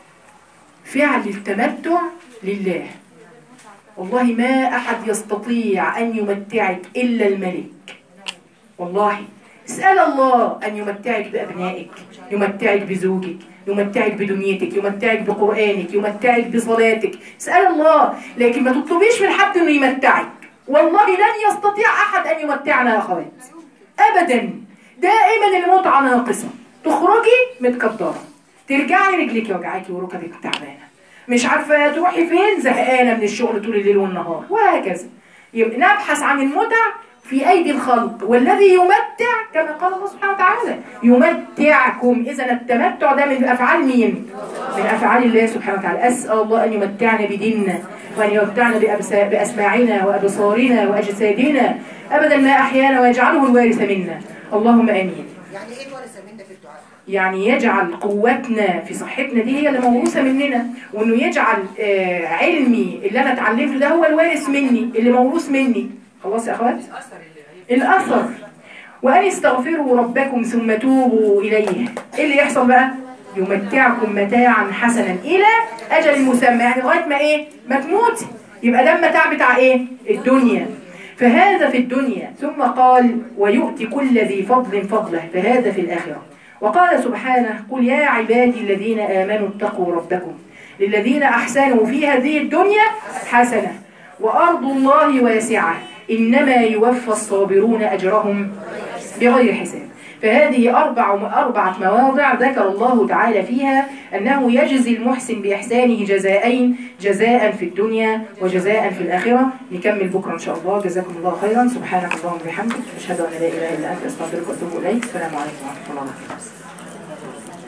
فعل التمتع لله والله ما أحد يستطيع أن يمتعك إلا الملك والله اسأل الله أن يمتعك بأبنائك يمتعك بزوجك يمتعك بدنيتك يمتعك بقرآنك يمتعك بصلاتك اسأل الله لكن ما تطلبيش من حد أنه يمتعك والله لن يستطيع أحد أن يمتعنا يا أخوات أبدا دائما المتعة ناقصة تخرجي متكدرة ترجعي رجلك وجعاكي وركبك تعبانة مش عارفة تروحي فين زهقانة من الشغل طول الليل والنهار وهكذا يبقى نبحث عن المتع في أيدي الخلق والذي يمتع كما قال الله سبحانه وتعالى يمتعكم إذا التمتع ده من أفعال مين؟ من أفعال الله سبحانه وتعالى أسأل الله أن يمتعنا بديننا وأن يمتعنا بأبس- بأسماعنا وأبصارنا وأجسادنا أبدا ما أحيانا ويجعله الوارث منا اللهم آمين يعني ايه الورثه منا في الدعاء؟ يعني يجعل قوتنا في صحتنا دي هي اللي موروثه مننا وانه يجعل آه، علمي اللي انا اتعلمته ده هو الوارث مني اللي موروث مني خلاص يا اخوات الاثر وان استغفروا ربكم ثم توبوا اليه ايه اللي يحصل بقى يمتعكم متاعا حسنا الى اجل مسمى يعني لغايه ما ايه ما تموتي يبقى ده المتاع بتاع ايه الدنيا فهذا في الدنيا ثم قال ويؤتي كل ذي فضل فضله فهذا في الآخرة وقال سبحانه قل يا عبادي الذين آمنوا اتقوا ربكم للذين أحسنوا في هذه الدنيا حسنة وأرض الله واسعة إنما يوفى الصابرون أجرهم بغير حساب فهذه أربع أربعة مواضع ذكر الله تعالى فيها أنه يجزي المحسن بإحسانه جزاءين جزاء في الدنيا وجزاء في الآخرة نكمل بكرة إن شاء الله جزاكم الله خيرا سبحانك اللهم وبحمدك أشهد أن لا إله إلا أنت أستغفرك وأتوب إليك السلام عليكم ورحمة الله وبركاته